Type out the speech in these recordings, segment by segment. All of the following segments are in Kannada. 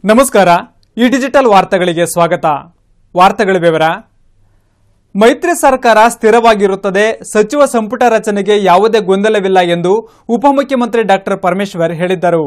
ನಮಸ್ಕಾರ ಈ ಡಿಜಿಟಲ್ ವಾರ್ತೆಗಳಿಗೆ ಸ್ವಾಗತ ವಾರ್ತೆಗಳ ವಿವರ ಮೈತ್ರಿ ಸರ್ಕಾರ ಸ್ಥಿರವಾಗಿರುತ್ತದೆ ಸಚಿವ ಸಂಪುಟ ರಚನೆಗೆ ಯಾವುದೇ ಗೊಂದಲವಿಲ್ಲ ಎಂದು ಉಪಮುಖ್ಯಮಂತ್ರಿ ಡಾಕ್ಟರ್ ಪರಮೇಶ್ವರ್ ಹೇಳಿದ್ದರು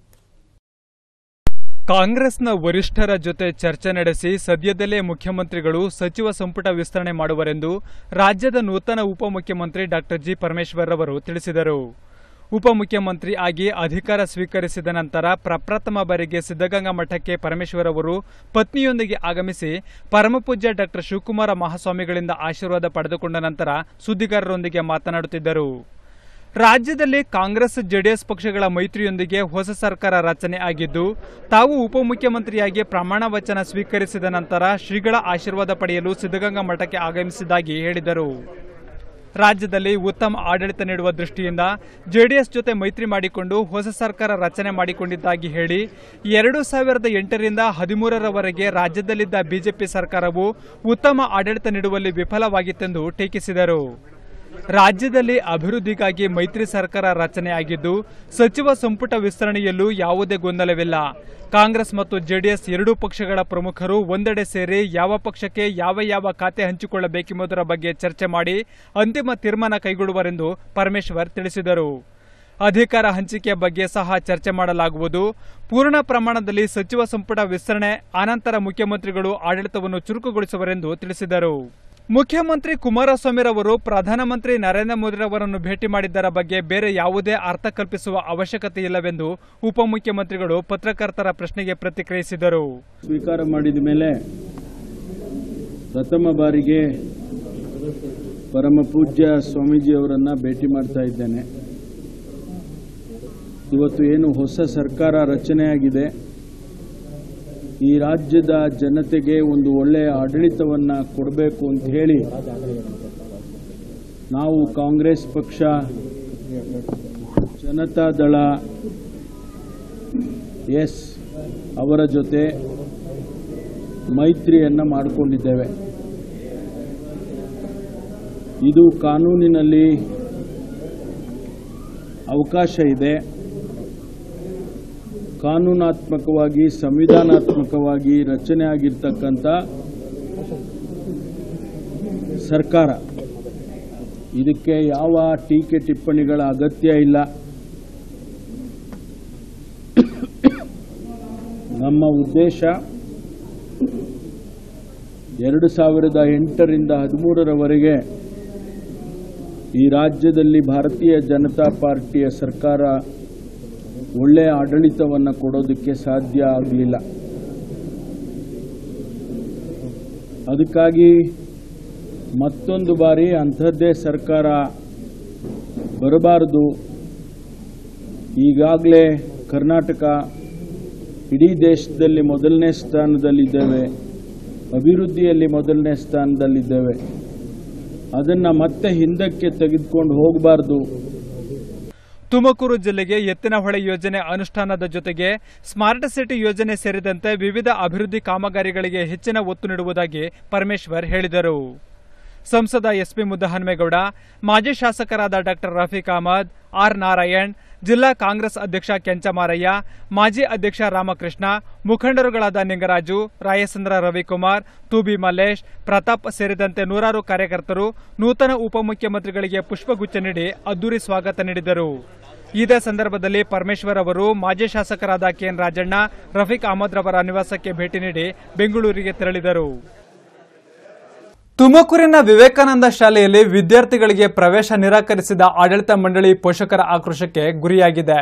ಕಾಂಗ್ರೆಸ್ನ ವರಿಷ್ಠರ ಜೊತೆ ಚರ್ಚೆ ನಡೆಸಿ ಸದ್ಯದಲ್ಲೇ ಮುಖ್ಯಮಂತ್ರಿಗಳು ಸಚಿವ ಸಂಪುಟ ವಿಸ್ತರಣೆ ಮಾಡುವರೆಂದು ರಾಜ್ಯದ ನೂತನ ಉಪಮುಖ್ಯಮಂತ್ರಿ ಡಾಕ್ಟರ್ ಜಿ ಪರಮೇಶ್ವರ್ ಅವರು ತಿಳಿಸಿದರು ಉಪಮುಖ್ಯಮಂತ್ರಿ ಆಗಿ ಅಧಿಕಾರ ಸ್ವೀಕರಿಸಿದ ನಂತರ ಪ್ರಪ್ರಥಮ ಬಾರಿಗೆ ಸಿದ್ದಗಂಗಾ ಮಠಕ್ಕೆ ಪರಮೇಶ್ವರ್ ಅವರು ಪತ್ನಿಯೊಂದಿಗೆ ಆಗಮಿಸಿ ಪರಮಪೂಜ್ಯ ಡಾಕ್ಟರ್ ಶಿವಕುಮಾರ ಮಹಾಸ್ವಾಮಿಗಳಿಂದ ಆಶೀರ್ವಾದ ಪಡೆದುಕೊಂಡ ನಂತರ ಸುದ್ದಿಗಾರರೊಂದಿಗೆ ಮಾತನಾಡುತ್ತಿದ್ದರು ರಾಜ್ಯದಲ್ಲಿ ಕಾಂಗ್ರೆಸ್ ಜೆಡಿಎಸ್ ಪಕ್ಷಗಳ ಮೈತ್ರಿಯೊಂದಿಗೆ ಹೊಸ ಸರ್ಕಾರ ರಚನೆ ಆಗಿದ್ದು ತಾವು ಉಪಮುಖ್ಯಮಂತ್ರಿಯಾಗಿ ಪ್ರಮಾಣ ವಚನ ಸ್ವೀಕರಿಸಿದ ನಂತರ ಶ್ರೀಗಳ ಆಶೀರ್ವಾದ ಪಡೆಯಲು ಸಿದ್ದಗಂಗಾ ಮಠಕ್ಕೆ ಆಗಮಿಸಿದ್ದಾಗಿ ಹೇಳಿದರು ರಾಜ್ಯದಲ್ಲಿ ಉತ್ತಮ ಆಡಳಿತ ನೀಡುವ ದೃಷ್ಟಿಯಿಂದ ಜೆಡಿಎಸ್ ಜೊತೆ ಮೈತ್ರಿ ಮಾಡಿಕೊಂಡು ಹೊಸ ಸರ್ಕಾರ ರಚನೆ ಮಾಡಿಕೊಂಡಿದ್ದಾಗಿ ಹೇಳಿ ಎರಡು ಸಾವಿರದ ಎಂಟರಿಂದ ಹದಿಮೂರರವರೆಗೆ ರಾಜ್ಯದಲ್ಲಿದ್ದ ಬಿಜೆಪಿ ಸರ್ಕಾರವು ಉತ್ತಮ ಆಡಳಿತ ನೀಡುವಲ್ಲಿ ವಿಫಲವಾಗಿತ್ತೆಂದು ಟೀಕಿಸಿದರು ರಾಜ್ಯದಲ್ಲಿ ಅಭಿವೃದ್ಧಿಗಾಗಿ ಮೈತ್ರಿ ಸರ್ಕಾರ ರಚನೆಯಾಗಿದ್ದು ಸಚಿವ ಸಂಪುಟ ವಿಸ್ತರಣೆಯಲ್ಲೂ ಯಾವುದೇ ಗೊಂದಲವಿಲ್ಲ ಕಾಂಗ್ರೆಸ್ ಮತ್ತು ಜೆಡಿಎಸ್ ಎರಡೂ ಪಕ್ಷಗಳ ಪ್ರಮುಖರು ಒಂದೆಡೆ ಸೇರಿ ಯಾವ ಪಕ್ಷಕ್ಕೆ ಯಾವ ಯಾವ ಖಾತೆ ಹಂಚಿಕೊಳ್ಳಬೇಕೆಂಬುದರ ಬಗ್ಗೆ ಚರ್ಚೆ ಮಾಡಿ ಅಂತಿಮ ತೀರ್ಮಾನ ಕೈಗೊಳ್ಳುವರೆಂದು ಪರಮೇಶ್ವರ್ ತಿಳಿಸಿದರು ಅಧಿಕಾರ ಹಂಚಿಕೆ ಬಗ್ಗೆ ಸಹ ಚರ್ಚೆ ಮಾಡಲಾಗುವುದು ಪೂರ್ಣ ಪ್ರಮಾಣದಲ್ಲಿ ಸಚಿವ ಸಂಪುಟ ವಿಸ್ತರಣೆ ಆನಂತರ ಮುಖ್ಯಮಂತ್ರಿಗಳು ಆಡಳಿತವನ್ನು ಚುರುಕುಗೊಳಿಸುವರೆಂದು ತಿಳಿಸಿದರು ಮುಖ್ಯಮಂತ್ರಿ ಕುಮಾರಸ್ವಾಮಿರವರು ಪ್ರಧಾನಮಂತ್ರಿ ನರೇಂದ್ರ ಮೋದಿರವರನ್ನು ಭೇಟಿ ಮಾಡಿದ್ದರ ಬಗ್ಗೆ ಬೇರೆ ಯಾವುದೇ ಅರ್ಥ ಕಲ್ಪಿಸುವ ಅವಶ್ಯಕತೆ ಇಲ್ಲವೆಂದು ಉಪಮುಖ್ಯಮಂತ್ರಿಗಳು ಪತ್ರಕರ್ತರ ಪ್ರಶ್ನೆಗೆ ಪ್ರತಿಕ್ರಿಯಿಸಿದರು ಸ್ವೀಕಾರ ಮಾಡಿದ ಮೇಲೆ ಪ್ರಥಮ ಬಾರಿಗೆ ಪರಮ ಪೂಜ್ಯ ಸ್ವಾಮೀಜಿಯವರನ್ನ ಭೇಟಿ ಮಾಡ್ತಾ ಇದ್ದೇನೆ ಇವತ್ತು ಏನು ಹೊಸ ಸರ್ಕಾರ ರಚನೆಯಾಗಿದೆ ಈ ರಾಜ್ಯದ ಜನತೆಗೆ ಒಂದು ಒಳ್ಳೆಯ ಆಡಳಿತವನ್ನ ಕೊಡಬೇಕು ಅಂತ ಹೇಳಿ ನಾವು ಕಾಂಗ್ರೆಸ್ ಪಕ್ಷ ಜನತಾದಳ ಎಸ್ ಅವರ ಜೊತೆ ಮೈತ್ರಿಯನ್ನ ಮಾಡಿಕೊಂಡಿದ್ದೇವೆ ಇದು ಕಾನೂನಿನಲ್ಲಿ ಅವಕಾಶ ಇದೆ ಕಾನೂನಾತ್ಮಕವಾಗಿ ಸಂವಿಧಾನಾತ್ಮಕವಾಗಿ ರಚನೆ ಆಗಿರ್ತಕ್ಕಂಥ ಸರ್ಕಾರ ಇದಕ್ಕೆ ಯಾವ ಟೀಕೆ ಟಿಪ್ಪಣಿಗಳ ಅಗತ್ಯ ಇಲ್ಲ ನಮ್ಮ ಉದ್ದೇಶ ಎರಡು ಸಾವಿರದ ಎಂಟರಿಂದ ಹದಿಮೂರರವರೆಗೆ ಈ ರಾಜ್ಯದಲ್ಲಿ ಭಾರತೀಯ ಜನತಾ ಪಾರ್ಟಿಯ ಸರ್ಕಾರ ಒಳ್ಳೆಯ ಆಡಳಿತವನ್ನು ಕೊಡೋದಕ್ಕೆ ಸಾಧ್ಯ ಆಗಲಿಲ್ಲ ಅದಕ್ಕಾಗಿ ಮತ್ತೊಂದು ಬಾರಿ ಅಂಥದ್ದೇ ಸರ್ಕಾರ ಬರಬಾರದು ಈಗಾಗಲೇ ಕರ್ನಾಟಕ ಇಡೀ ದೇಶದಲ್ಲಿ ಮೊದಲನೇ ಸ್ಥಾನದಲ್ಲಿದ್ದೇವೆ ಅಭಿವೃದ್ಧಿಯಲ್ಲಿ ಮೊದಲನೇ ಸ್ಥಾನದಲ್ಲಿದ್ದೇವೆ ಅದನ್ನು ಮತ್ತೆ ಹಿಂದಕ್ಕೆ ತೆಗೆದುಕೊಂಡು ಹೋಗಬಾರ್ದು ತುಮಕೂರು ಜಿಲ್ಲೆಗೆ ಎತ್ತಿನಹೊಳೆ ಯೋಜನೆ ಅನುಷ್ಠಾನದ ಜೊತೆಗೆ ಸ್ಮಾರ್ಟ್ ಸಿಟಿ ಯೋಜನೆ ಸೇರಿದಂತೆ ವಿವಿಧ ಅಭಿವೃದ್ಧಿ ಕಾಮಗಾರಿಗಳಿಗೆ ಹೆಚ್ಚಿನ ಒತ್ತು ನೀಡುವುದಾಗಿ ಪರಮೇಶ್ವರ್ ಹೇಳಿದರು ಸಂಸದ ಎಸ್ಪಿ ಮುದ್ದಹನುಮೇಗೌಡ ಮಾಜಿ ಶಾಸಕರಾದ ಡಾಕ್ಟರ್ ರಫೀಕ್ ಅಹಮದ್ ಆರ್ ನಾರಾಯಣ್ ಜಿಲ್ಲಾ ಕಾಂಗ್ರೆಸ್ ಅಧ್ಯಕ್ಷ ಕೆಂಚಮಾರಯ್ಯ ಮಾಜಿ ಅಧ್ಯಕ್ಷ ರಾಮಕೃಷ್ಣ ಮುಖಂಡರುಗಳಾದ ನಿಂಗರಾಜು ರಾಯಚಂದ್ರ ರವಿಕುಮಾರ್ ತೂಬಿ ಮಲ್ಲೇಶ್ ಪ್ರತಾಪ್ ಸೇರಿದಂತೆ ನೂರಾರು ಕಾರ್ಯಕರ್ತರು ನೂತನ ಉಪಮುಖ್ಯಮಂತ್ರಿಗಳಿಗೆ ಪುಷ್ಪಗುಚ್ಛ ನೀಡಿ ಅದ್ದೂರಿ ಸ್ವಾಗತ ನೀಡಿದರು ಇದೇ ಸಂದರ್ಭದಲ್ಲಿ ಪರಮೇಶ್ವರ್ ಅವರು ಮಾಜಿ ಶಾಸಕರಾದ ಕೆಎನ್ ರಾಜಣ್ಣ ರಫೀಕ್ ಅಹಮದ್ ರವರ ನಿವಾಸಕ್ಕೆ ಭೇಟಿ ನೀಡಿ ಬೆಂಗಳೂರಿಗೆ ತೆರಳಿದರು ತುಮಕೂರಿನ ವಿವೇಕಾನಂದ ಶಾಲೆಯಲ್ಲಿ ವಿದ್ಯಾರ್ಥಿಗಳಿಗೆ ಪ್ರವೇಶ ನಿರಾಕರಿಸಿದ ಆಡಳಿತ ಮಂಡಳಿ ಪೋಷಕರ ಆಕ್ರೋಶಕ್ಕೆ ಗುರಿಯಾಗಿದೆ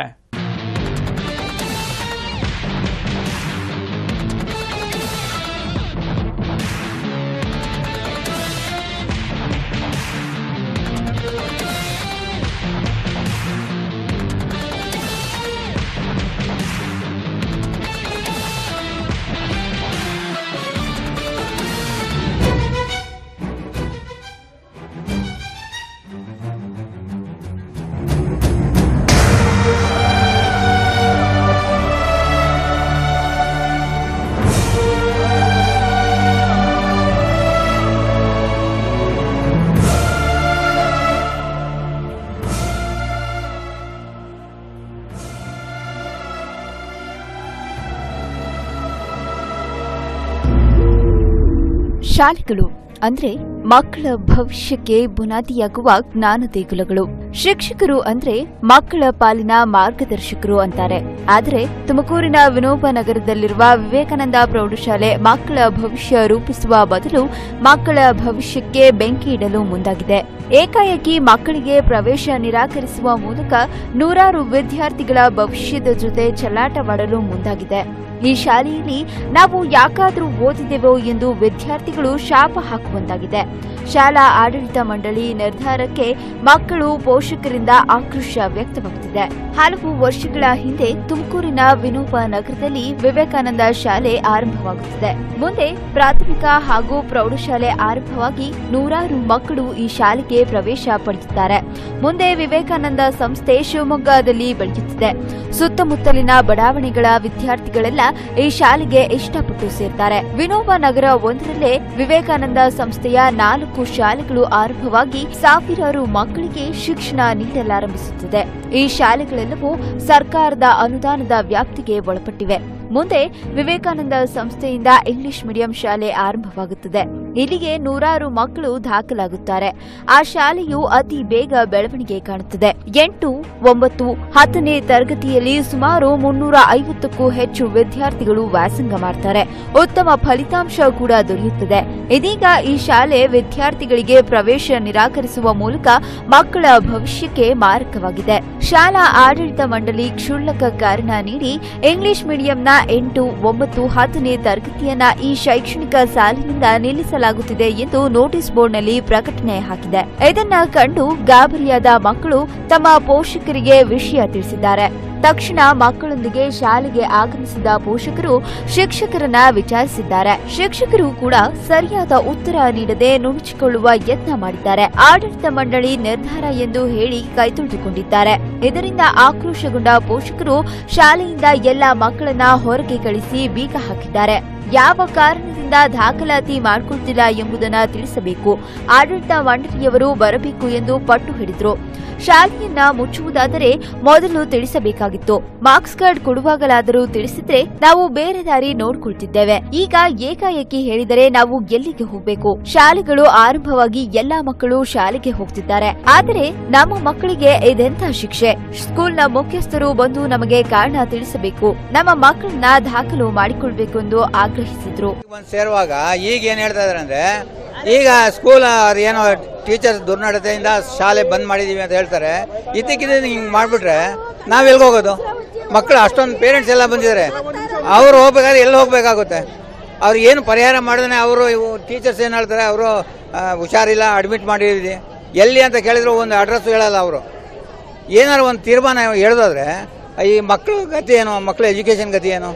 ಶಾಲೆಗಳು ಅಂದ್ರೆ ಮಕ್ಕಳ ಭವಿಷ್ಯಕ್ಕೆ ಬುನಾದಿಯಾಗುವ ಜ್ಞಾನ ದೇಗುಲಗಳು ಶಿಕ್ಷಕರು ಅಂದ್ರೆ ಮಕ್ಕಳ ಪಾಲಿನ ಮಾರ್ಗದರ್ಶಕರು ಅಂತಾರೆ ಆದರೆ ತುಮಕೂರಿನ ವಿನೋಬ ನಗರದಲ್ಲಿರುವ ವಿವೇಕಾನಂದ ಪ್ರೌಢಶಾಲೆ ಮಕ್ಕಳ ಭವಿಷ್ಯ ರೂಪಿಸುವ ಬದಲು ಮಕ್ಕಳ ಭವಿಷ್ಯಕ್ಕೆ ಬೆಂಕಿ ಇಡಲು ಮುಂದಾಗಿದೆ ಏಕಾಏಕಿ ಮಕ್ಕಳಿಗೆ ಪ್ರವೇಶ ನಿರಾಕರಿಸುವ ಮೂಲಕ ನೂರಾರು ವಿದ್ಯಾರ್ಥಿಗಳ ಭವಿಷ್ಯದ ಜೊತೆ ಚೆಲ್ಲಾಟವಾಡಲು ಮುಂದಾಗಿದೆ ಈ ಶಾಲೆಯಲ್ಲಿ ನಾವು ಯಾಕಾದರೂ ಓದಿದೆವೋ ಎಂದು ವಿದ್ಯಾರ್ಥಿಗಳು ಶಾಪ ಹಾಕುವಂತಾಗಿದೆ ಶಾಲಾ ಆಡಳಿತ ಮಂಡಳಿ ನಿರ್ಧಾರಕ್ಕೆ ಮಕ್ಕಳು ಪೋಷಕರಿಂದ ಆಕ್ರೋಶ ವ್ಯಕ್ತವಾಗುತ್ತಿದೆ ಹಲವು ವರ್ಷಗಳ ಹಿಂದೆ ತುಮಕೂರಿನ ವಿನೋಬ ನಗರದಲ್ಲಿ ವಿವೇಕಾನಂದ ಶಾಲೆ ಆರಂಭವಾಗುತ್ತಿದೆ ಮುಂದೆ ಪ್ರಾಥಮಿಕ ಹಾಗೂ ಪ್ರೌಢಶಾಲೆ ಆರಂಭವಾಗಿ ನೂರಾರು ಮಕ್ಕಳು ಈ ಶಾಲೆಗೆ ಪ್ರವೇಶ ಪಡೆಯುತ್ತಾರೆ ಮುಂದೆ ವಿವೇಕಾನಂದ ಸಂಸ್ಥೆ ಶಿವಮೊಗ್ಗದಲ್ಲಿ ಬೆಳೆಯುತ್ತಿದೆ ಸುತ್ತಮುತ್ತಲಿನ ಬಡಾವಣೆಗಳ ವಿದ್ಯಾರ್ಥಿಗಳೆಲ್ಲ ಈ ಶಾಲೆಗೆ ಇಷ್ಟಪಟ್ಟು ಸೇರ್ತಾರೆ ವಿನೋಬ ನಗರ ಒಂದರಲ್ಲೇ ವಿವೇಕಾನಂದ ಸಂಸ್ಥೆಯ ನಾಲ್ಕು ಶಾಲೆಗಳು ಆರಂಭವಾಗಿ ಸಾವಿರಾರು ಮಕ್ಕಳಿಗೆ ಶಿಕ್ಷಣ ನೀಡಲಾರಂಭಿಸುತ್ತಿದೆ ಈ ಶಾಲೆಗಳೆಲ್ಲವೂ ಸರ್ಕಾರದ ಅನುದಾನದ ವ್ಯಾಪ್ತಿಗೆ ಒಳಪಟ್ಟಿವೆ ಮುಂದೆ ವಿವೇಕಾನಂದ ಸಂಸ್ಥೆಯಿಂದ ಇಂಗ್ಲಿಷ್ ಮೀಡಿಯಂ ಶಾಲೆ ಆರಂಭವಾಗುತ್ತದೆ ಇಲ್ಲಿಗೆ ನೂರಾರು ಮಕ್ಕಳು ದಾಖಲಾಗುತ್ತಾರೆ ಆ ಶಾಲೆಯು ಅತಿ ಬೇಗ ಬೆಳವಣಿಗೆ ಕಾಣುತ್ತದೆ ಎಂಟು ಒಂಬತ್ತು ಹತ್ತನೇ ತರಗತಿಯಲ್ಲಿ ಸುಮಾರು ಮುನ್ನೂರ ಐವತ್ತಕ್ಕೂ ಹೆಚ್ಚು ವಿದ್ಯಾರ್ಥಿಗಳು ವ್ಯಾಸಂಗ ಮಾಡ್ತಾರೆ ಉತ್ತಮ ಫಲಿತಾಂಶ ಕೂಡ ದೊರೆಯುತ್ತದೆ ಇದೀಗ ಈ ಶಾಲೆ ವಿದ್ಯಾರ್ಥಿಗಳಿಗೆ ಪ್ರವೇಶ ನಿರಾಕರಿಸುವ ಮೂಲಕ ಮಕ್ಕಳ ಭವಿಷ್ಯಕ್ಕೆ ಮಾರಕವಾಗಿದೆ ಶಾಲಾ ಆಡಳಿತ ಮಂಡಳಿ ಕ್ಷುಲ್ಲಕ ಕಾರಣ ನೀಡಿ ಇಂಗ್ಲಿಷ್ ಮೀಡಿಯಂನ ಎಂಟು ಒಂಬತ್ತು ಹತ್ತನೇ ತರಗತಿಯನ್ನ ಈ ಶೈಕ್ಷಣಿಕ ಸಾಲಿನಿಂದ ನಿಲ್ಲಿಸಲಾಗುತ್ತಿದೆ ಎಂದು ನೋಟಿಸ್ ಬೋರ್ಡ್ನಲ್ಲಿ ಪ್ರಕಟಣೆ ಹಾಕಿದೆ ಇದನ್ನ ಕಂಡು ಗಾಬರಿಯಾದ ಮಕ್ಕಳು ತಮ್ಮ ಪೋಷಕರಿಗೆ ವಿಷಯ ತಿಳಿಸಿದ್ದಾರೆ ತಕ್ಷಣ ಮಕ್ಕಳೊಂದಿಗೆ ಶಾಲೆಗೆ ಆಗಮಿಸಿದ ಪೋಷಕರು ಶಿಕ್ಷಕರನ್ನ ವಿಚಾರಿಸಿದ್ದಾರೆ ಶಿಕ್ಷಕರು ಕೂಡ ಸರಿಯಾದ ಉತ್ತರ ನೀಡದೆ ನುಣುಚಿಕೊಳ್ಳುವ ಯತ್ನ ಮಾಡಿದ್ದಾರೆ ಆಡಳಿತ ಮಂಡಳಿ ನಿರ್ಧಾರ ಎಂದು ಹೇಳಿ ಕೈತೊಳೆದುಕೊಂಡಿದ್ದಾರೆ ಇದರಿಂದ ಆಕ್ರೋಶಗೊಂಡ ಪೋಷಕರು ಶಾಲೆಯಿಂದ ಎಲ್ಲ ಮಕ್ಕಳನ್ನ ಹೊರಗೆ ಕಳಿಸಿ ಬೀಗ ಹಾಕಿದ್ದಾರೆ ಯಾವ ಕಾರಣದಿಂದ ದಾಖಲಾತಿ ಮಾಡಿಕೊಳ್ತಿಲ್ಲ ಎಂಬುದನ್ನ ತಿಳಿಸಬೇಕು ಆಡಳಿತ ಮಂಡಳಿಯವರು ಬರಬೇಕು ಎಂದು ಪಟ್ಟು ಹಿಡಿದ್ರು ಶಾಲೆಯನ್ನ ಮುಚ್ಚುವುದಾದರೆ ಮೊದಲು ತಿಳಿಸಬೇಕಾಗಿತ್ತು ಮಾರ್ಕ್ಸ್ ಕಾರ್ಡ್ ಕೊಡುವಾಗಲಾದರೂ ತಿಳಿಸಿದ್ರೆ ನಾವು ಬೇರೆ ದಾರಿ ನೋಡ್ಕೊಳ್ತಿದ್ದೇವೆ ಈಗ ಏಕಾಏಕಿ ಹೇಳಿದರೆ ನಾವು ಎಲ್ಲಿಗೆ ಹೋಗ್ಬೇಕು ಶಾಲೆಗಳು ಆರಂಭವಾಗಿ ಎಲ್ಲಾ ಮಕ್ಕಳು ಶಾಲೆಗೆ ಹೋಗ್ತಿದ್ದಾರೆ ಆದರೆ ನಮ್ಮ ಮಕ್ಕಳಿಗೆ ಇದೆಂಥ ಶಿಕ್ಷೆ ಸ್ಕೂಲ್ನ ಮುಖ್ಯಸ್ಥರು ಬಂದು ನಮಗೆ ಕಾರಣ ತಿಳಿಸಬೇಕು ನಮ್ಮ ಮಕ್ಕಳನ್ನ ದಾಖಲು ಮಾಡಿಕೊಳ್ಬೇಕು ಎಂದು ಆಗ್ರಹಿಸಿದ್ರು ಬಂದು ಸೇರುವಾಗ ಈಗ ಏನು ಹೇಳ್ತಾ ಇದಾರೆ ಅಂದ್ರೆ ಈಗ ಸ್ಕೂಲ್ ಅವ್ರು ಏನೋ ಟೀಚರ್ಸ್ ದುರ್ನಡತೆಯಿಂದ ಶಾಲೆ ಬಂದ್ ಮಾಡಿದೀವಿ ಅಂತ ಹೇಳ್ತಾರೆ ಇದ್ದಕ್ಕಿದ್ದ ಹಿಂಗೆ ಮಾಡಿಬಿಟ್ರೆ ನಾವು ಎಲ್ಲಿಗೆ ಹೋಗೋದು ಮಕ್ಕಳು ಅಷ್ಟೊಂದು ಪೇರೆಂಟ್ಸ್ ಎಲ್ಲ ಬಂದಿದ್ದಾರೆ ಅವ್ರು ಹೋಗ್ಬೇಕಾದ್ರೆ ಎಲ್ಲಿ ಹೋಗ್ಬೇಕಾಗುತ್ತೆ ಅವ್ರು ಏನು ಪರಿಹಾರ ಮಾಡಿದ್ರೆ ಅವರು ಇವು ಟೀಚರ್ಸ್ ಏನು ಹೇಳ್ತಾರೆ ಅವರು ಹುಷಾರಿಲ್ಲ ಅಡ್ಮಿಟ್ ಮಾಡಿದ್ದೀವಿ ಎಲ್ಲಿ ಅಂತ ಕೇಳಿದ್ರು ಒಂದು ಅಡ್ರೆಸ್ ಹೇಳಲ್ಲ ಅವರು ಏನಾದ್ರು ಒಂದು ತೀರ್ಮಾನ ಹೇಳೋದಾದ್ರೆ ಈ ಮಕ್ಕಳು ಗತಿ ಏನು ಮಕ್ಕಳ ಎಜುಕೇಷನ್ ಗತಿ ಏನು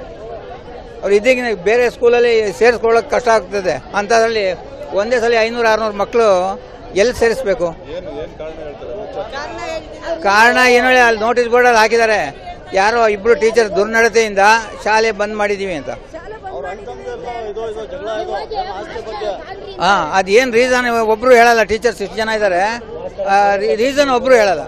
ಅವ್ರು ಇದ್ದೀಗಿನ ಬೇರೆ ಸ್ಕೂಲಲ್ಲಿ ಸೇರಿಸ್ಕೊಳ್ಳೋಕೆ ಕಷ್ಟ ಆಗ್ತದೆ ಅಂಥದ್ರಲ್ಲಿ ಒಂದೇ ಸಲ ಐನೂರು ಆರುನೂರು ಮಕ್ಕಳು ಎಲ್ಲಿ ಸೇರಿಸ್ಬೇಕು ಕಾರಣ ಏನು ಹೇಳಿ ಅಲ್ಲಿ ನೋಟಿಸ್ ಬೋರ್ಡಲ್ಲಿ ಹಾಕಿದ್ದಾರೆ ಯಾರೋ ಇಬ್ರು ಟೀಚರ್ ದುರ್ನಡತೆಯಿಂದ ಶಾಲೆ ಬಂದ್ ಮಾಡಿದೀವಿ ಅಂತ ಹಾ ಅದೇನು ರೀಸನ್ ಒಬ್ರು ಹೇಳಲ್ಲ ಟೀಚರ್ಸ್ ಇಷ್ಟು ಜನ ಇದ್ದಾರೆ ರೀಸನ್ ಒಬ್ರು ಹೇಳಲ್ಲ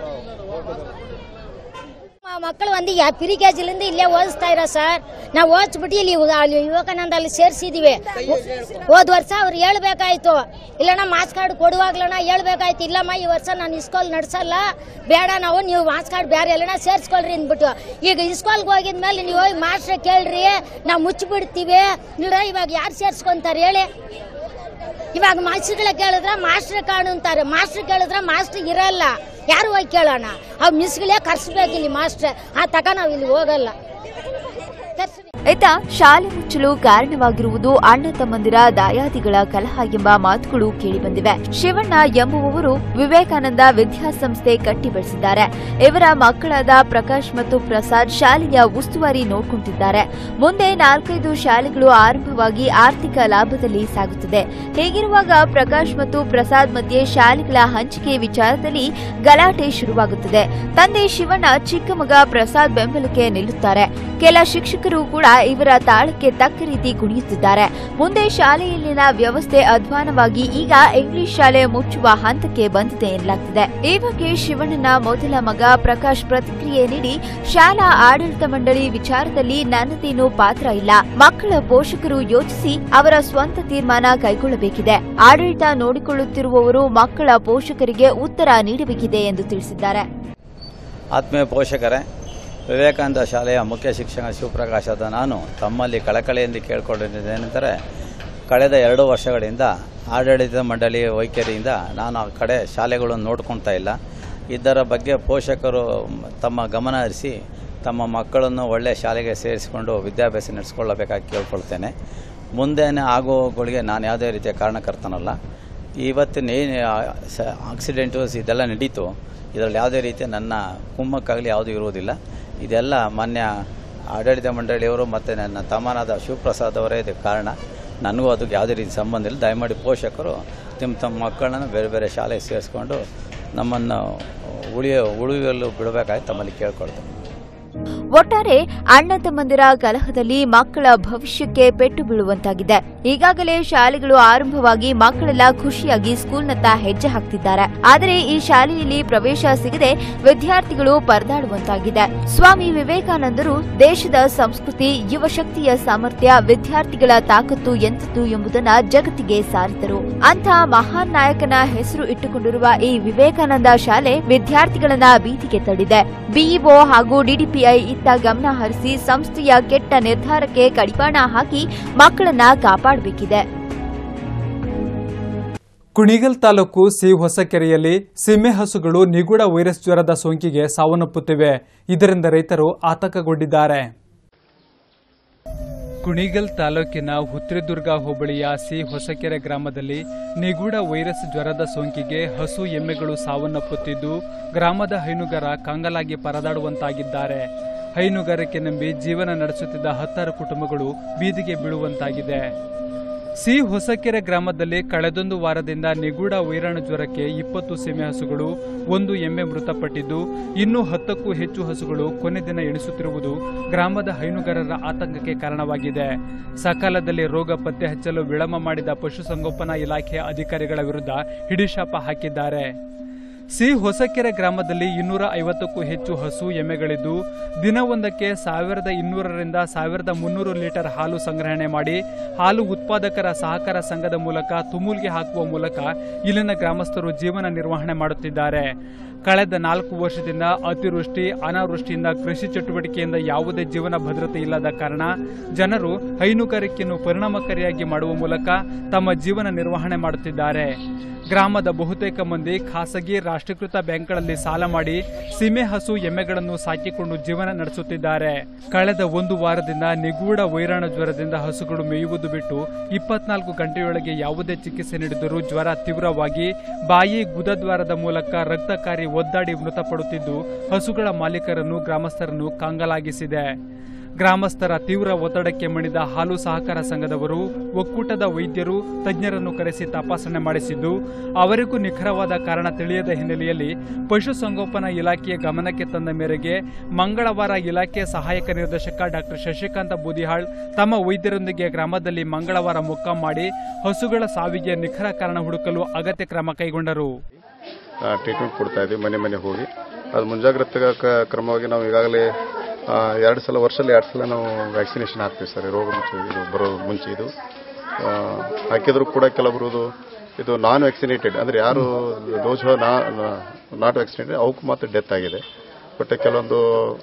ಮ- ಮಕ್ಕಳು ಒಂದು ಪ್ರಿ ಕೆ ಜಿಲಿಂದ ಇಲ್ಲೇ ಓದಿಸ್ತಾ ಇರೋ ಸರ್ ನಾವು ಓದಿಸ್ಬಿಟ್ಟು ಇಲ್ಲಿ ಇವ- ಅಲ್ಲಿ ವಿವೇಕಾನಂದ ಅಲ್ಲಿ ಸೇರಿಸಿದೀವಿ ಹೋದ ವರ್ಷ ಅವ್ರು ಹೇಳ್ಬೇಕಾಯ್ತು ಇಲ್ಲಣ್ಣ ಮಾಸ್ ಕಾರ್ಡ್ ಕೊಡುವಾಗ್ಲಣ್ಣ ಹೇಳ್ಬೇಕಾಯ್ತು ಇಲ್ಲಮ್ಮ ಈ ವರ್ಷ ನಾನು ಇಸ್ಕೋಲ್ ನಡ್ಸಲ್ಲ ಬೇಡ ನಾವು ನೀವು ಮಾಸ್ ಕಾರ್ಡ್ ಬೇರೆ ಎಲ್ಲಣ್ಣ ಸೇರಿಸ್ಕೊಳ್ರಿ ಅಂದ್ಬಿಟ್ಟು ಈಗ ಇಸ್ಕೋಲ್ಗೆ ಹೋಗಿದ್ಮೇಲೆ ನೀವು ಹೋಗಿ ಮಾಸ್ಟ್ರ ಕೇಳ್ರಿ ನಾವು ಮುಚ್ಚಿಬಿಡ್ತೀವಿ ನೋಡ ಇವಾಗ ಯಾರು ಸೇರ್ಸ್ಕೊಂತಾರೆ ಹೇಳಿ ಇವಾಗ ಮಾಸ್ಟರ್ಗಳ ಕೇಳಿದ್ರೆ ಮಾಸ್ಟರ್ ಕಾಣು ಅಂತಾರೆ ಮಾಸ್ಟರ್ ಕೇಳಿದ್ರೆ ಮಾಸ್ಟರ್ ಇರಲ್ಲ ಯಾರು ಹೋಗಿ ಕೇಳೋಣ ಅವ್ ಮಿಸ್ಗಳೇ ಕರ್ಸ್ಬೇಕು ಇಲ್ಲಿ ಮಾಸ್ಟರ್ ಆ ತಕ ನಾವು ಇಲ್ಲಿ ಹೋಗಲ್ಲ ಕರ್ಸಿ ಇತ್ತ ಶಾಲೆ ಮುಚ್ಚಲು ಕಾರಣವಾಗಿರುವುದು ಅಣ್ಣ ತಮ್ಮಂದಿರ ದಾಯಾದಿಗಳ ಕಲಹ ಎಂಬ ಮಾತುಗಳು ಕೇಳಿಬಂದಿವೆ ಶಿವಣ್ಣ ಎಂಬುವವರು ವಿವೇಕಾನಂದ ವಿದ್ಯಾಸಂಸ್ಥೆ ಕಟ್ಟಿ ಬೆಳೆಸಿದ್ದಾರೆ ಇವರ ಮಕ್ಕಳಾದ ಪ್ರಕಾಶ್ ಮತ್ತು ಪ್ರಸಾದ್ ಶಾಲೆಯ ಉಸ್ತುವಾರಿ ನೋಡ್ಕೊಂತಿದ್ದಾರೆ ಮುಂದೆ ನಾಲ್ಕೈದು ಶಾಲೆಗಳು ಆರಂಭವಾಗಿ ಆರ್ಥಿಕ ಲಾಭದಲ್ಲಿ ಸಾಗುತ್ತದೆ ಹೀಗಿರುವಾಗ ಪ್ರಕಾಶ್ ಮತ್ತು ಪ್ರಸಾದ್ ಮಧ್ಯೆ ಶಾಲೆಗಳ ಹಂಚಿಕೆ ವಿಚಾರದಲ್ಲಿ ಗಲಾಟೆ ಶುರುವಾಗುತ್ತದೆ ತಂದೆ ಶಿವಣ್ಣ ಚಿಕ್ಕ ಮಗ ಪ್ರಸಾದ್ ಬೆಂಬಲಕ್ಕೆ ನಿಲ್ಲುತ್ತಾರೆ ಕೆಲ ಶಿಕ್ಷಕರು ಕೂಡ ಇವರ ತಾಳಕ್ಕೆ ತಕ್ಕ ರೀತಿ ಕುಣಿಯುತ್ತಿದ್ದಾರೆ ಮುಂದೆ ಶಾಲೆಯಲ್ಲಿನ ವ್ಯವಸ್ಥೆ ಅಧ್ವಾನವಾಗಿ ಈಗ ಇಂಗ್ಲಿಷ್ ಶಾಲೆ ಮುಚ್ಚುವ ಹಂತಕ್ಕೆ ಬಂದಿದೆ ಎನ್ನಲಾಗ್ತಿದೆ ಈ ಬಗ್ಗೆ ಶಿವಣ್ಣನ ಮೊದಲ ಮಗ ಪ್ರಕಾಶ್ ಪ್ರತಿಕ್ರಿಯೆ ನೀಡಿ ಶಾಲಾ ಆಡಳಿತ ಮಂಡಳಿ ವಿಚಾರದಲ್ಲಿ ನನ್ನದೇನೂ ಪಾತ್ರ ಇಲ್ಲ ಮಕ್ಕಳ ಪೋಷಕರು ಯೋಚಿಸಿ ಅವರ ಸ್ವಂತ ತೀರ್ಮಾನ ಕೈಗೊಳ್ಳಬೇಕಿದೆ ಆಡಳಿತ ನೋಡಿಕೊಳ್ಳುತ್ತಿರುವವರು ಮಕ್ಕಳ ಪೋಷಕರಿಗೆ ಉತ್ತರ ನೀಡಬೇಕಿದೆ ಎಂದು ತಿಳಿಸಿದ್ದಾರೆ ಆತ್ಮೀಯ ಪೋಷಕರೇ ವಿವೇಕಾನಂದ ಶಾಲೆಯ ಮುಖ್ಯ ಶಿಕ್ಷಕ ಶಿವಪ್ರಕಾಶದ ನಾನು ತಮ್ಮಲ್ಲಿ ಕಳಕಳಿಯಿಂದ ಕೇಳಿಕೊಂಡಿದ್ದೇನೆಂದರೆ ಕಳೆದ ಎರಡು ವರ್ಷಗಳಿಂದ ಆಡಳಿತ ಮಂಡಳಿ ವೈಖರಿಯಿಂದ ನಾನು ಆ ಕಡೆ ಶಾಲೆಗಳನ್ನು ನೋಡ್ಕೊಳ್ತಾ ಇಲ್ಲ ಇದರ ಬಗ್ಗೆ ಪೋಷಕರು ತಮ್ಮ ಗಮನ ಹರಿಸಿ ತಮ್ಮ ಮಕ್ಕಳನ್ನು ಒಳ್ಳೆಯ ಶಾಲೆಗೆ ಸೇರಿಸಿಕೊಂಡು ವಿದ್ಯಾಭ್ಯಾಸ ನಡೆಸ್ಕೊಳ್ಳಬೇಕಾಗಿ ಕೇಳ್ಕೊಳ್ತೇನೆ ಮುಂದೇನೆ ಆಗುವಗಳಿಗೆ ನಾನು ಯಾವುದೇ ರೀತಿಯ ಕಾರಣಕರ್ತನಲ್ಲ ಇವತ್ತಿನ ಏನು ಆಕ್ಸಿಡೆಂಟು ಇದೆಲ್ಲ ನಡೀತು ಇದರಲ್ಲಿ ಯಾವುದೇ ರೀತಿಯ ನನ್ನ ಕುಮ್ಮಕ್ಕಾಗಲಿ ಯಾವುದೂ ಇರುವುದಿಲ್ಲ ಇದೆಲ್ಲ ಮಾನ್ಯ ಆಡಳಿತ ಮಂಡಳಿಯವರು ಮತ್ತು ನನ್ನ ತಮ್ಮನಾದ ಶಿವಪ್ರಸಾದ್ ಅವರೇ ಇದಕ್ಕೆ ಕಾರಣ ನನಗೂ ಅದಕ್ಕೆ ಯಾವುದೇ ರೀತಿ ಸಂಬಂಧ ಇಲ್ಲ ದಯಮಾಡಿ ಪೋಷಕರು ತಮ್ಮ ತಮ್ಮ ಮಕ್ಕಳನ್ನು ಬೇರೆ ಬೇರೆ ಶಾಲೆಗೆ ಸೇರಿಸ್ಕೊಂಡು ನಮ್ಮನ್ನು ಉಳಿಯ ಉಳಿಯಲು ಬಿಡಬೇಕಾಗಿ ತಮ್ಮಲ್ಲಿ ಕೇಳ್ಕೊಳ್ತೇನೆ ಒಟ್ಟಾರೆ ಅಣ್ಣ ತಮ್ಮಂದಿರ ಕಲಹದಲ್ಲಿ ಮಕ್ಕಳ ಭವಿಷ್ಯಕ್ಕೆ ಪೆಟ್ಟು ಬೀಳುವಂತಾಗಿದೆ ಈಗಾಗಲೇ ಶಾಲೆಗಳು ಆರಂಭವಾಗಿ ಮಕ್ಕಳೆಲ್ಲ ಖುಷಿಯಾಗಿ ಸ್ಕೂಲ್ನತ್ತ ಹೆಜ್ಜೆ ಹಾಕ್ತಿದ್ದಾರೆ ಆದರೆ ಈ ಶಾಲೆಯಲ್ಲಿ ಪ್ರವೇಶ ಸಿಗದೆ ವಿದ್ಯಾರ್ಥಿಗಳು ಪರದಾಡುವಂತಾಗಿದೆ ಸ್ವಾಮಿ ವಿವೇಕಾನಂದರು ದೇಶದ ಸಂಸ್ಕೃತಿ ಯುವ ಶಕ್ತಿಯ ಸಾಮರ್ಥ್ಯ ವಿದ್ಯಾರ್ಥಿಗಳ ತಾಕತ್ತು ಎಂಥದ್ದು ಎಂಬುದನ್ನ ಜಗತ್ತಿಗೆ ಸಾರಿದರು ಅಂಥ ಮಹಾನ್ ನಾಯಕನ ಹೆಸರು ಇಟ್ಟುಕೊಂಡಿರುವ ಈ ವಿವೇಕಾನಂದ ಶಾಲೆ ವಿದ್ಯಾರ್ಥಿಗಳನ್ನ ಬೀದಿಗೆ ತಳ್ಳಿದೆ ಬಿಇಒ ಹಾಗೂ ಡಿಡಿಪಿಐ ಇತ್ತ ಗಮನ ಹರಿಸಿ ಸಂಸ್ಥೆಯ ಕೆಟ್ಟ ನಿರ್ಧಾರಕ್ಕೆ ಕಡಿವಾಣ ಹಾಕಿ ಮಕ್ಕಳನ್ನ ಕಾಪಾಡಬೇಕಿದೆ ಕುಣಿಗಲ್ ತಾಲೂಕು ಸಿ ಹೊಸಕೆರೆಯಲ್ಲಿ ಸೀಮೆ ಹಸುಗಳು ನಿಗೂಢ ವೈರಸ್ ಜ್ವರದ ಸೋಂಕಿಗೆ ಸಾವನ್ನಪ್ಪುತ್ತಿವೆ ಇದರಿಂದ ರೈತರು ಆತಂಕಗೊಂಡಿದ್ದಾರೆ ಕುಣಿಗಲ್ ತಾಲೂಕಿನ ಹುತ್ರಿದುರ್ಗ ಹೋಬಳಿಯ ಸಿ ಹೊಸಕೆರೆ ಗ್ರಾಮದಲ್ಲಿ ನಿಗೂಢ ವೈರಸ್ ಜ್ವರದ ಸೋಂಕಿಗೆ ಹಸು ಎಮ್ಮೆಗಳು ಸಾವನ್ನಪ್ಪುತ್ತಿದ್ದು ಗ್ರಾಮದ ಹೈನುಗಾರ ಕಂಗಲಾಗಿ ಪರದಾಡುವಂತಾಗಿದ್ದಾರೆ ಹೈನುಗಾರಿಕೆ ನಂಬಿ ಜೀವನ ನಡೆಸುತ್ತಿದ್ದ ಹತ್ತಾರು ಕುಟುಂಬಗಳು ಬೀದಿಗೆ ಬೀಳುವಂತಾಗಿದೆ ಸಿ ಹೊಸಕೆರೆ ಗ್ರಾಮದಲ್ಲಿ ಕಳೆದೊಂದು ವಾರದಿಂದ ನಿಗೂಢ ವೈರಾಣು ಜ್ವರಕ್ಕೆ ಇಪ್ಪತ್ತು ಸೀಮೆ ಹಸುಗಳು ಒಂದು ಎಮ್ಮೆ ಮೃತಪಟ್ಟಿದ್ದು ಇನ್ನೂ ಹತ್ತಕ್ಕೂ ಹೆಚ್ಚು ಹಸುಗಳು ಕೊನೆ ದಿನ ಎಣಿಸುತ್ತಿರುವುದು ಗ್ರಾಮದ ಹೈನುಗಾರರ ಆತಂಕಕ್ಕೆ ಕಾರಣವಾಗಿದೆ ಸಕಾಲದಲ್ಲಿ ರೋಗ ಪತ್ತೆ ಹಚ್ಚಲು ವಿಳಂಬ ಮಾಡಿದ ಪಶುಸಂಗೋಪನಾ ಇಲಾಖೆಯ ಅಧಿಕಾರಿಗಳ ವಿರುದ್ಧ ಹಿಡಿಶಾಪ ಹಾಕಿದ್ದಾರೆ ಸಿ ಹೊಸಕೆರೆ ಗ್ರಾಮದಲ್ಲಿ ಇನ್ನೂರ ಐವತ್ತಕ್ಕೂ ಹೆಚ್ಚು ಹಸು ಎಮ್ಮೆಗಳಿದ್ದು ದಿನವೊಂದಕ್ಕೆ ಸಾವಿರದ ಇನ್ನೂರರಿಂದ ಸಾವಿರದ ಮುನ್ನೂರು ಲೀಟರ್ ಹಾಲು ಸಂಗ್ರಹಣೆ ಮಾಡಿ ಹಾಲು ಉತ್ಪಾದಕರ ಸಹಕಾರ ಸಂಘದ ಮೂಲಕ ತುಮೂಲ್ಗೆ ಹಾಕುವ ಮೂಲಕ ಇಲ್ಲಿನ ಗ್ರಾಮಸ್ಥರು ಜೀವನ ನಿರ್ವಹಣೆ ಮಾಡುತ್ತಿದ್ದಾರೆ ಕಳೆದ ನಾಲ್ಕು ವರ್ಷದಿಂದ ಅತಿವೃಷ್ಟಿ ಅನಾವೃಷ್ಟಿಯಿಂದ ಕೃಷಿ ಚಟುವಟಿಕೆಯಿಂದ ಯಾವುದೇ ಜೀವನ ಭದ್ರತೆ ಇಲ್ಲದ ಕಾರಣ ಜನರು ಹೈನುಗಾರಿಕೆಯನ್ನು ಪರಿಣಾಮಕಾರಿಯಾಗಿ ಮಾಡುವ ಮೂಲಕ ತಮ್ಮ ಜೀವನ ನಿರ್ವಹಣೆ ಮಾಡುತ್ತಿದ್ದಾರೆ ಗ್ರಾಮದ ಬಹುತೇಕ ಮಂದಿ ಖಾಸಗಿ ರಾಷ್ಟ್ರೀಕೃತ ಬ್ಯಾಂಕ್ಗಳಲ್ಲಿ ಸಾಲ ಮಾಡಿ ಸೀಮೆ ಹಸು ಎಮ್ಮೆಗಳನ್ನು ಸಾಕಿಕೊಂಡು ಜೀವನ ನಡೆಸುತ್ತಿದ್ದಾರೆ ಕಳೆದ ಒಂದು ವಾರದಿಂದ ನಿಗೂಢ ವೈರಾಣು ಜ್ವರದಿಂದ ಹಸುಗಳು ಮೇಯುವುದು ಬಿಟ್ಟು ಇಪ್ಪತ್ನಾಲ್ಕು ಗಂಟೆಯೊಳಗೆ ಯಾವುದೇ ಚಿಕಿತ್ಸೆ ನೀಡಿದರೂ ಜ್ವರ ತೀವ್ರವಾಗಿ ಬಾಯಿ ಗುದದ್ವಾರದ ಮೂಲಕ ರಕ್ತಕಾರಿ ಒದ್ದಾಡಿ ಮೃತಪಡುತ್ತಿದ್ದು ಹಸುಗಳ ಮಾಲೀಕರನ್ನು ಗ್ರಾಮಸ್ಥರನ್ನು ಕಂಗಲಾಗಿಸಿದೆ ಗ್ರಾಮಸ್ಥರ ತೀವ್ರ ಒತ್ತಡಕ್ಕೆ ಮಣಿದ ಹಾಲು ಸಹಕಾರ ಸಂಘದವರು ಒಕ್ಕೂಟದ ವೈದ್ಯರು ತಜ್ಞರನ್ನು ಕರೆಸಿ ತಪಾಸಣೆ ಮಾಡಿಸಿದ್ದು ಅವರಿಗೂ ನಿಖರವಾದ ಕಾರಣ ತಿಳಿಯದ ಹಿನ್ನೆಲೆಯಲ್ಲಿ ಪಶುಸಂಗೋಪನಾ ಇಲಾಖೆಯ ಗಮನಕ್ಕೆ ತಂದ ಮೇರೆಗೆ ಮಂಗಳವಾರ ಇಲಾಖೆ ಸಹಾಯಕ ನಿರ್ದೇಶಕ ಡಾಕ್ಟರ್ ಶಶಿಕಾಂತ ಬೂದಿಹಾಳ್ ತಮ್ಮ ವೈದ್ಯರೊಂದಿಗೆ ಗ್ರಾಮದಲ್ಲಿ ಮಂಗಳವಾರ ಮೊಕ್ಕಾಂ ಮಾಡಿ ಹಸುಗಳ ಸಾವಿಗೆ ನಿಖರ ಕಾರಣ ಹುಡುಕಲು ಅಗತ್ಯ ಕ್ರಮ ಕೈಗೊಂಡರು ಟ್ರೀಟ್ಮೆಂಟ್ ಕೊಡ್ತಾ ಇದ್ದೀವಿ ಮನೆ ಮನೆ ಹೋಗಿ ಅದು ಮುಂಜಾಗ್ರತೆ ಕ- ಕ್ರಮವಾಗಿ ನಾವು ಈಗಾಗಲೇ ಆ, ಎರಡು ಸಲ ವರ್ಷದಲ್ಲಿ ಎರಡು ಸಲ ನಾವು ವ್ಯಾಕ್ಸಿನೇಷನ್ ಹಾಕ್ತೀವಿ ಸರ್ ರೋಗ ಮುಂಚೆ ಇದು ಬರೋ ಮುಂಚೆ ಇದು ಆ, ಹಾಕಿದ್ರು ಕೂಡ ಕೆಲವರು ಇದು- ಇದು ನಾನ್ ವ್ಯಾಕ್ಸಿನೇಟೆಡ್ ಅಂದರೆ ಯಾರು ಡೋಸ್ ನಾಟ್ ವ್ಯಾಕ್ಸಿನೇಟೆಡ್ ಅವಕ್ಕೂ ಮಾತ್ರ ಡೆತ್ ಆಗಿದೆ ಬಟ್ ಕೆಲವೊಂದು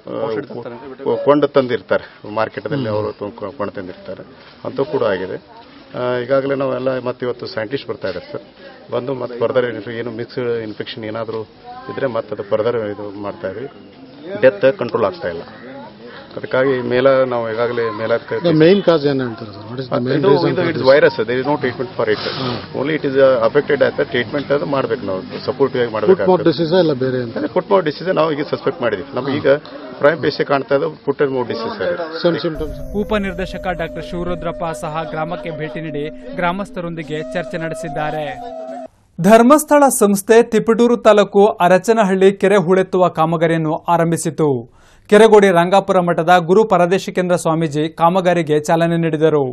ಆ, ಕೊಂಡು ತಂದಿರ್ತಾರೆ ಮಾರ್ಕೆಟಲ್ಲಿ ಅವರು ತುಂಬ ಕೊಂಡು ತಂದಿರ್ತಾರೆ ಅಂಥವು ಕೂಡ ಆಗಿದೆ ಆ, ಈಗಾಗಲೇ ನಾವೆಲ್ಲ ಮತ್ತೆ ಇವತ್ತು ಸೈಂಟಿಸ್ಟ್ ಬರ್ತಾ ಇದ್ದಾರೆ ಸರ್ ಬಂದು ಮತ್ತೆ ಫರ್ದರ್ ಏನು ಮಿಕ್ಸ್ಡ್ ಇನ್ಫೆಕ್ಷನ್ ಏನಾದರೂ ಇದ್ರೆ ಮತ್ತೆ ಅದು ಫರ್ದರ್ ಇದು ಮಾಡ್ತಾ ಇದ್ವಿ ಡೆತ್ ಕಂಟ್ರೋಲ್ ಆಗ್ತಾ ಇಲ್ಲ ಅದಕ್ಕಾಗಿ ಮೇಲ ನಾವು ಈಗಾಗಲೇ ಮೇಲಾಧಿಕಾರಿ ಮೇನ್ ಕಾಸ್ ಏನಂತಾರೆ sir what is the main ಇದು ಇದು it's virus there is no treatment for it only it is affected ಆಯ್ತಾ ಟ್ರೀಟ್ಮೆಂಟ್ ಅದು ಮಾಡ್ಬೇಕು ನಾವು ಸಪೋರ್ಟ್ ಆಗಿ ಫುಟ್ ಮೌತ್ ಮಾಡಬೇಕು ಡಿಸೀಸ್ ಇಲ್ಲ ಬೇರೆ ಅಂತ ಫುಟ್ ಮೌತ್ ಡಿಸೀಸ್ ನಾವು ಈಗ ಸಸ್ಪೆಕ್ಟ್ ಮಾಡಿದ್ವಿ ನಮ್ಗೆ ಈಗ ಪ್ರೈಮ್ ಪೇಶೆ ಕಾಣ್ತಾ ಇದ್ದು foot mouth disease same symptoms ಉಪನಿರ್ದೇಶಕ ಡಾಕ್ಟರ್ ಶಿವರುದ್ರಪ್ಪ ಸಹ ಗ್ರಾಮಕ್ಕೆ ಭೇಟಿ ನೀಡಿ ಗ್ರಾಮಸ್ಥರೊಂದಿಗೆ ಚರ್ಚೆ ನಡೆಸಿದ್ದಾರೆ ಧರ್ಮಸ್ಥಳ ಸಂಸ್ಥೆ ತಿಪಟೂರು ತಾಲೂಕು ಅರಚನಹಳ್ಳಿ ಕೆರೆ ಹೂಳೆತ್ತುವ ಕಾಮಗಾರಿಯನ್ನು ಆರಂಭಿಸಿತು ಕೆರಗೋಡಿ ರಂಗಾಪುರ ಮಠದ ಗುರು ಪರದೇಶಿಕೇಂದ್ರ ಸ್ವಾಮೀಜಿ ಕಾಮಗಾರಿಗೆ ಚಾಲನೆ ನೀಡಿದರು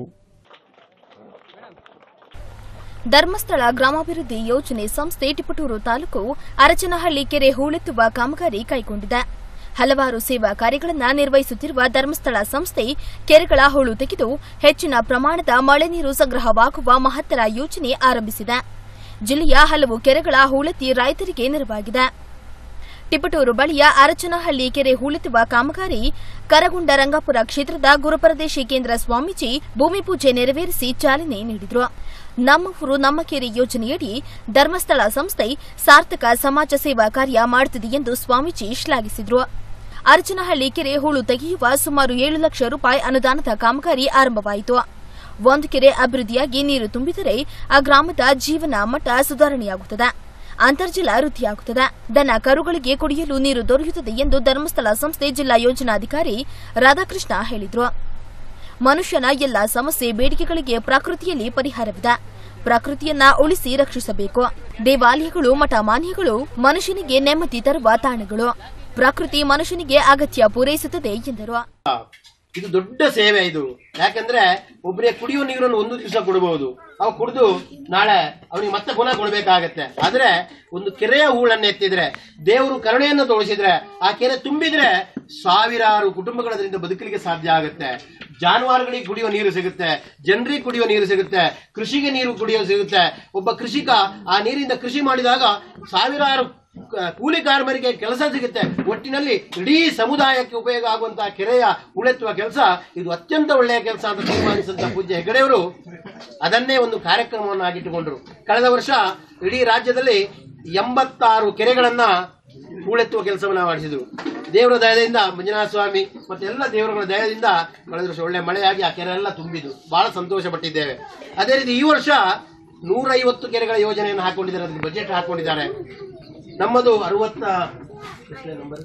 ಧರ್ಮಸ್ಥಳ ಗ್ರಾಮಾಭಿವೃದ್ಧಿ ಯೋಜನೆ ಸಂಸ್ಥೆ ಟಿಪಟೂರು ತಾಲೂಕು ಅರಚನಹಳ್ಳಿ ಕೆರೆ ಹೂಳೆತ್ತುವ ಕಾಮಗಾರಿ ಕೈಗೊಂಡಿದೆ ಹಲವಾರು ಸೇವಾ ಕಾರ್ಯಗಳನ್ನು ನಿರ್ವಹಿಸುತ್ತಿರುವ ಧರ್ಮಸ್ಥಳ ಸಂಸ್ಥೆ ಕೆರೆಗಳ ಹೂಳು ತೆಗೆದು ಹೆಚ್ಚಿನ ಪ್ರಮಾಣದ ಮಳೆ ನೀರು ಸಂಗ್ರಹವಾಗುವ ಮಹತ್ತರ ಯೋಜನೆ ಆರಂಭಿಸಿದೆ ಜಿಲ್ಲೆಯ ಹಲವು ಕೆರೆಗಳ ಹೂಳೆತ್ತಿ ರೈತರಿಗೆ ನೆರವಾಗಿದೆ ಟಿಪಟೂರು ಬಳಿಯ ಅರಚನಹಳ್ಳಿ ಕೆರೆ ಹೂಳೆತ್ತುವ ಕಾಮಗಾರಿ ಕರಗುಂಡ ರಂಗಾಪುರ ಕ್ಷೇತ್ರದ ಗುರುಪರದೇಶಿ ಕೇಂದ್ರ ಸ್ವಾಮೀಜಿ ಭೂಮಿ ಪೂಜೆ ನೆರವೇರಿಸಿ ಚಾಲನೆ ನೀಡಿದರು ನಮ್ಮ ಊರು ನಮ್ಮ ಕೆರೆ ಯೋಜನೆಯಡಿ ಧರ್ಮಸ್ಥಳ ಸಂಸ್ಥೆ ಸಾರ್ಥಕ ಸಮಾಜ ಸೇವಾ ಕಾರ್ಯ ಮಾಡುತ್ತಿದೆ ಎಂದು ಸ್ವಾಮೀಜಿ ಶ್ಲಾಘಿಸಿದರು ಅರಚನಹಳ್ಳಿ ಕೆರೆ ಹೂಳು ತೆಗೆಯುವ ಸುಮಾರು ಏಳು ಲಕ್ಷ ರೂಪಾಯಿ ಅನುದಾನದ ಕಾಮಗಾರಿ ಆರಂಭವಾಯಿತು ಒಂದು ಕೆರೆ ಅಭಿವೃದ್ಧಿಯಾಗಿ ನೀರು ತುಂಬಿದರೆ ಆ ಗ್ರಾಮದ ಜೀವನ ಮಟ್ಟ ಸುಧಾರಣೆಯಾಗುತ್ತದೆ ಅಂತರ್ಜಲ ವೃದ್ಧಿಯಾಗುತ್ತದೆ ದನ ಕರುಗಳಿಗೆ ಕುಡಿಯಲು ನೀರು ದೊರೆಯುತ್ತದೆ ಎಂದು ಧರ್ಮಸ್ಥಳ ಸಂಸ್ಥೆ ಜಿಲ್ಲಾ ಯೋಜನಾಧಿಕಾರಿ ರಾಧಾಕೃಷ್ಣ ಹೇಳಿದರು ಮನುಷ್ಯನ ಎಲ್ಲ ಸಮಸ್ಯೆ ಬೇಡಿಕೆಗಳಿಗೆ ಪ್ರಕೃತಿಯಲ್ಲಿ ಪರಿಹಾರವಿದೆ ಪ್ರಕೃತಿಯನ್ನ ಉಳಿಸಿ ರಕ್ಷಿಸಬೇಕು ದೇವಾಲಯಗಳು ಮಠಮಾನ್ಯಗಳು ಮನುಷ್ಯನಿಗೆ ನೆಮ್ಮದಿ ತರುವ ತಾಣಗಳು ಪ್ರಕೃತಿ ಮನುಷ್ಯನಿಗೆ ಅಗತ್ಯ ಪೂರೈಸುತ್ತದೆ ಎಂದರು ಇದು ದೊಡ್ಡ ಸೇವೆ ಇದು ಯಾಕಂದ್ರೆ ಒಬ್ಬರಿಗೆ ಕುಡಿಯುವ ನೀರನ್ನು ಒಂದು ದಿವಸ ಕೊಡಬಹುದು ಅವ ಕುಡಿದು ನಾಳೆ ಅವನಿಗೆ ಮತ್ತೆ ಪುನಃ ಕೊಡಬೇಕಾಗತ್ತೆ ಆದ್ರೆ ಒಂದು ಕೆರೆಯ ಹೂಳನ್ನ ಎತ್ತಿದ್ರೆ ದೇವರು ಕರುಣೆಯನ್ನು ತೋರಿಸಿದ್ರೆ ಆ ಕೆರೆ ತುಂಬಿದ್ರೆ ಸಾವಿರಾರು ಕುಟುಂಬಗಳು ಅದರಿಂದ ಬದುಕಲಿಕ್ಕೆ ಸಾಧ್ಯ ಆಗುತ್ತೆ ಜಾನುವಾರುಗಳಿಗೆ ಕುಡಿಯುವ ನೀರು ಸಿಗುತ್ತೆ ಜನರಿಗೆ ಕುಡಿಯುವ ನೀರು ಸಿಗುತ್ತೆ ಕೃಷಿಗೆ ನೀರು ಕುಡಿಯೋ ಸಿಗುತ್ತೆ ಒಬ್ಬ ಕೃಷಿಕ ಆ ನೀರಿಂದ ಕೃಷಿ ಮಾಡಿದಾಗ ಸಾವಿರಾರು ಕ- ಕೂಲಿ ಕಾರ್ಮಿಕರಿಗೆ ಕೆಲಸ ಸಿಗುತ್ತೆ ಒಟ್ಟಿನಲ್ಲಿ ಇಡೀ ಸಮುದಾಯಕ್ಕೆ ಉಪಯೋಗ ಆಗುವಂತಹ ಕೆರೆಯ ಉಳೆತ್ತುವ ಕೆಲಸ ಇದು ಅತ್ಯಂತ ಒಳ್ಳೆಯ ಕೆಲಸ ಅಂತ ತೀರ್ಮಾನಿಸಿದಂತ ಪೂಜ್ಯ ಹೆಗಡೆಯವರು ಅದನ್ನೇ ಒಂದು ಕಾರ್ಯಕ್ರಮವನ್ನಾಗಿಟ್ಟುಕೊಂಡರು ಕಳೆದ ವರ್ಷ ಇಡೀ ರಾಜ್ಯದಲ್ಲಿ ಎಂಬತ್ತಾರು ಕೆರೆಗಳನ್ನ ಹೂಳೆತ್ತುವ ಕೆಲಸವನ್ನ ಮಾಡಿಸಿದ್ರು ದೇವರ ದಯದಿಂದ ಮಂಜುನಾಥ ಸ್ವಾಮಿ ಮತ್ತೆ ಎಲ್ಲ ದೇವರುಗಳ ದಯದಿಂದ ಕಳೆದ ವರ್ಷ ಒಳ್ಳೆ ಮಳೆಯಾಗಿ ಆ ಕೆರೆ ಎಲ್ಲ ತುಂಬಿದ್ದು ಬಹಳ ಸಂತೋಷ ಪಟ್ಟಿದ್ದೇವೆ ಅದೇ ರೀತಿ ಈ ವರ್ಷ ನೂರೈವತ್ತು ಕೆರೆಗಳ ಯೋಜನೆಯನ್ನು ಹಾಕೊಂಡಿದ್ದಾರೆ ಅದಕ್ಕೆ ಬಜೆಟ್ ಹಾಕೊಂಡಿದ್ದಾರೆ ನಮ್ಮದು ಅರವತ್ತ ಎಷ್ಟನೇ ನಂಬರ್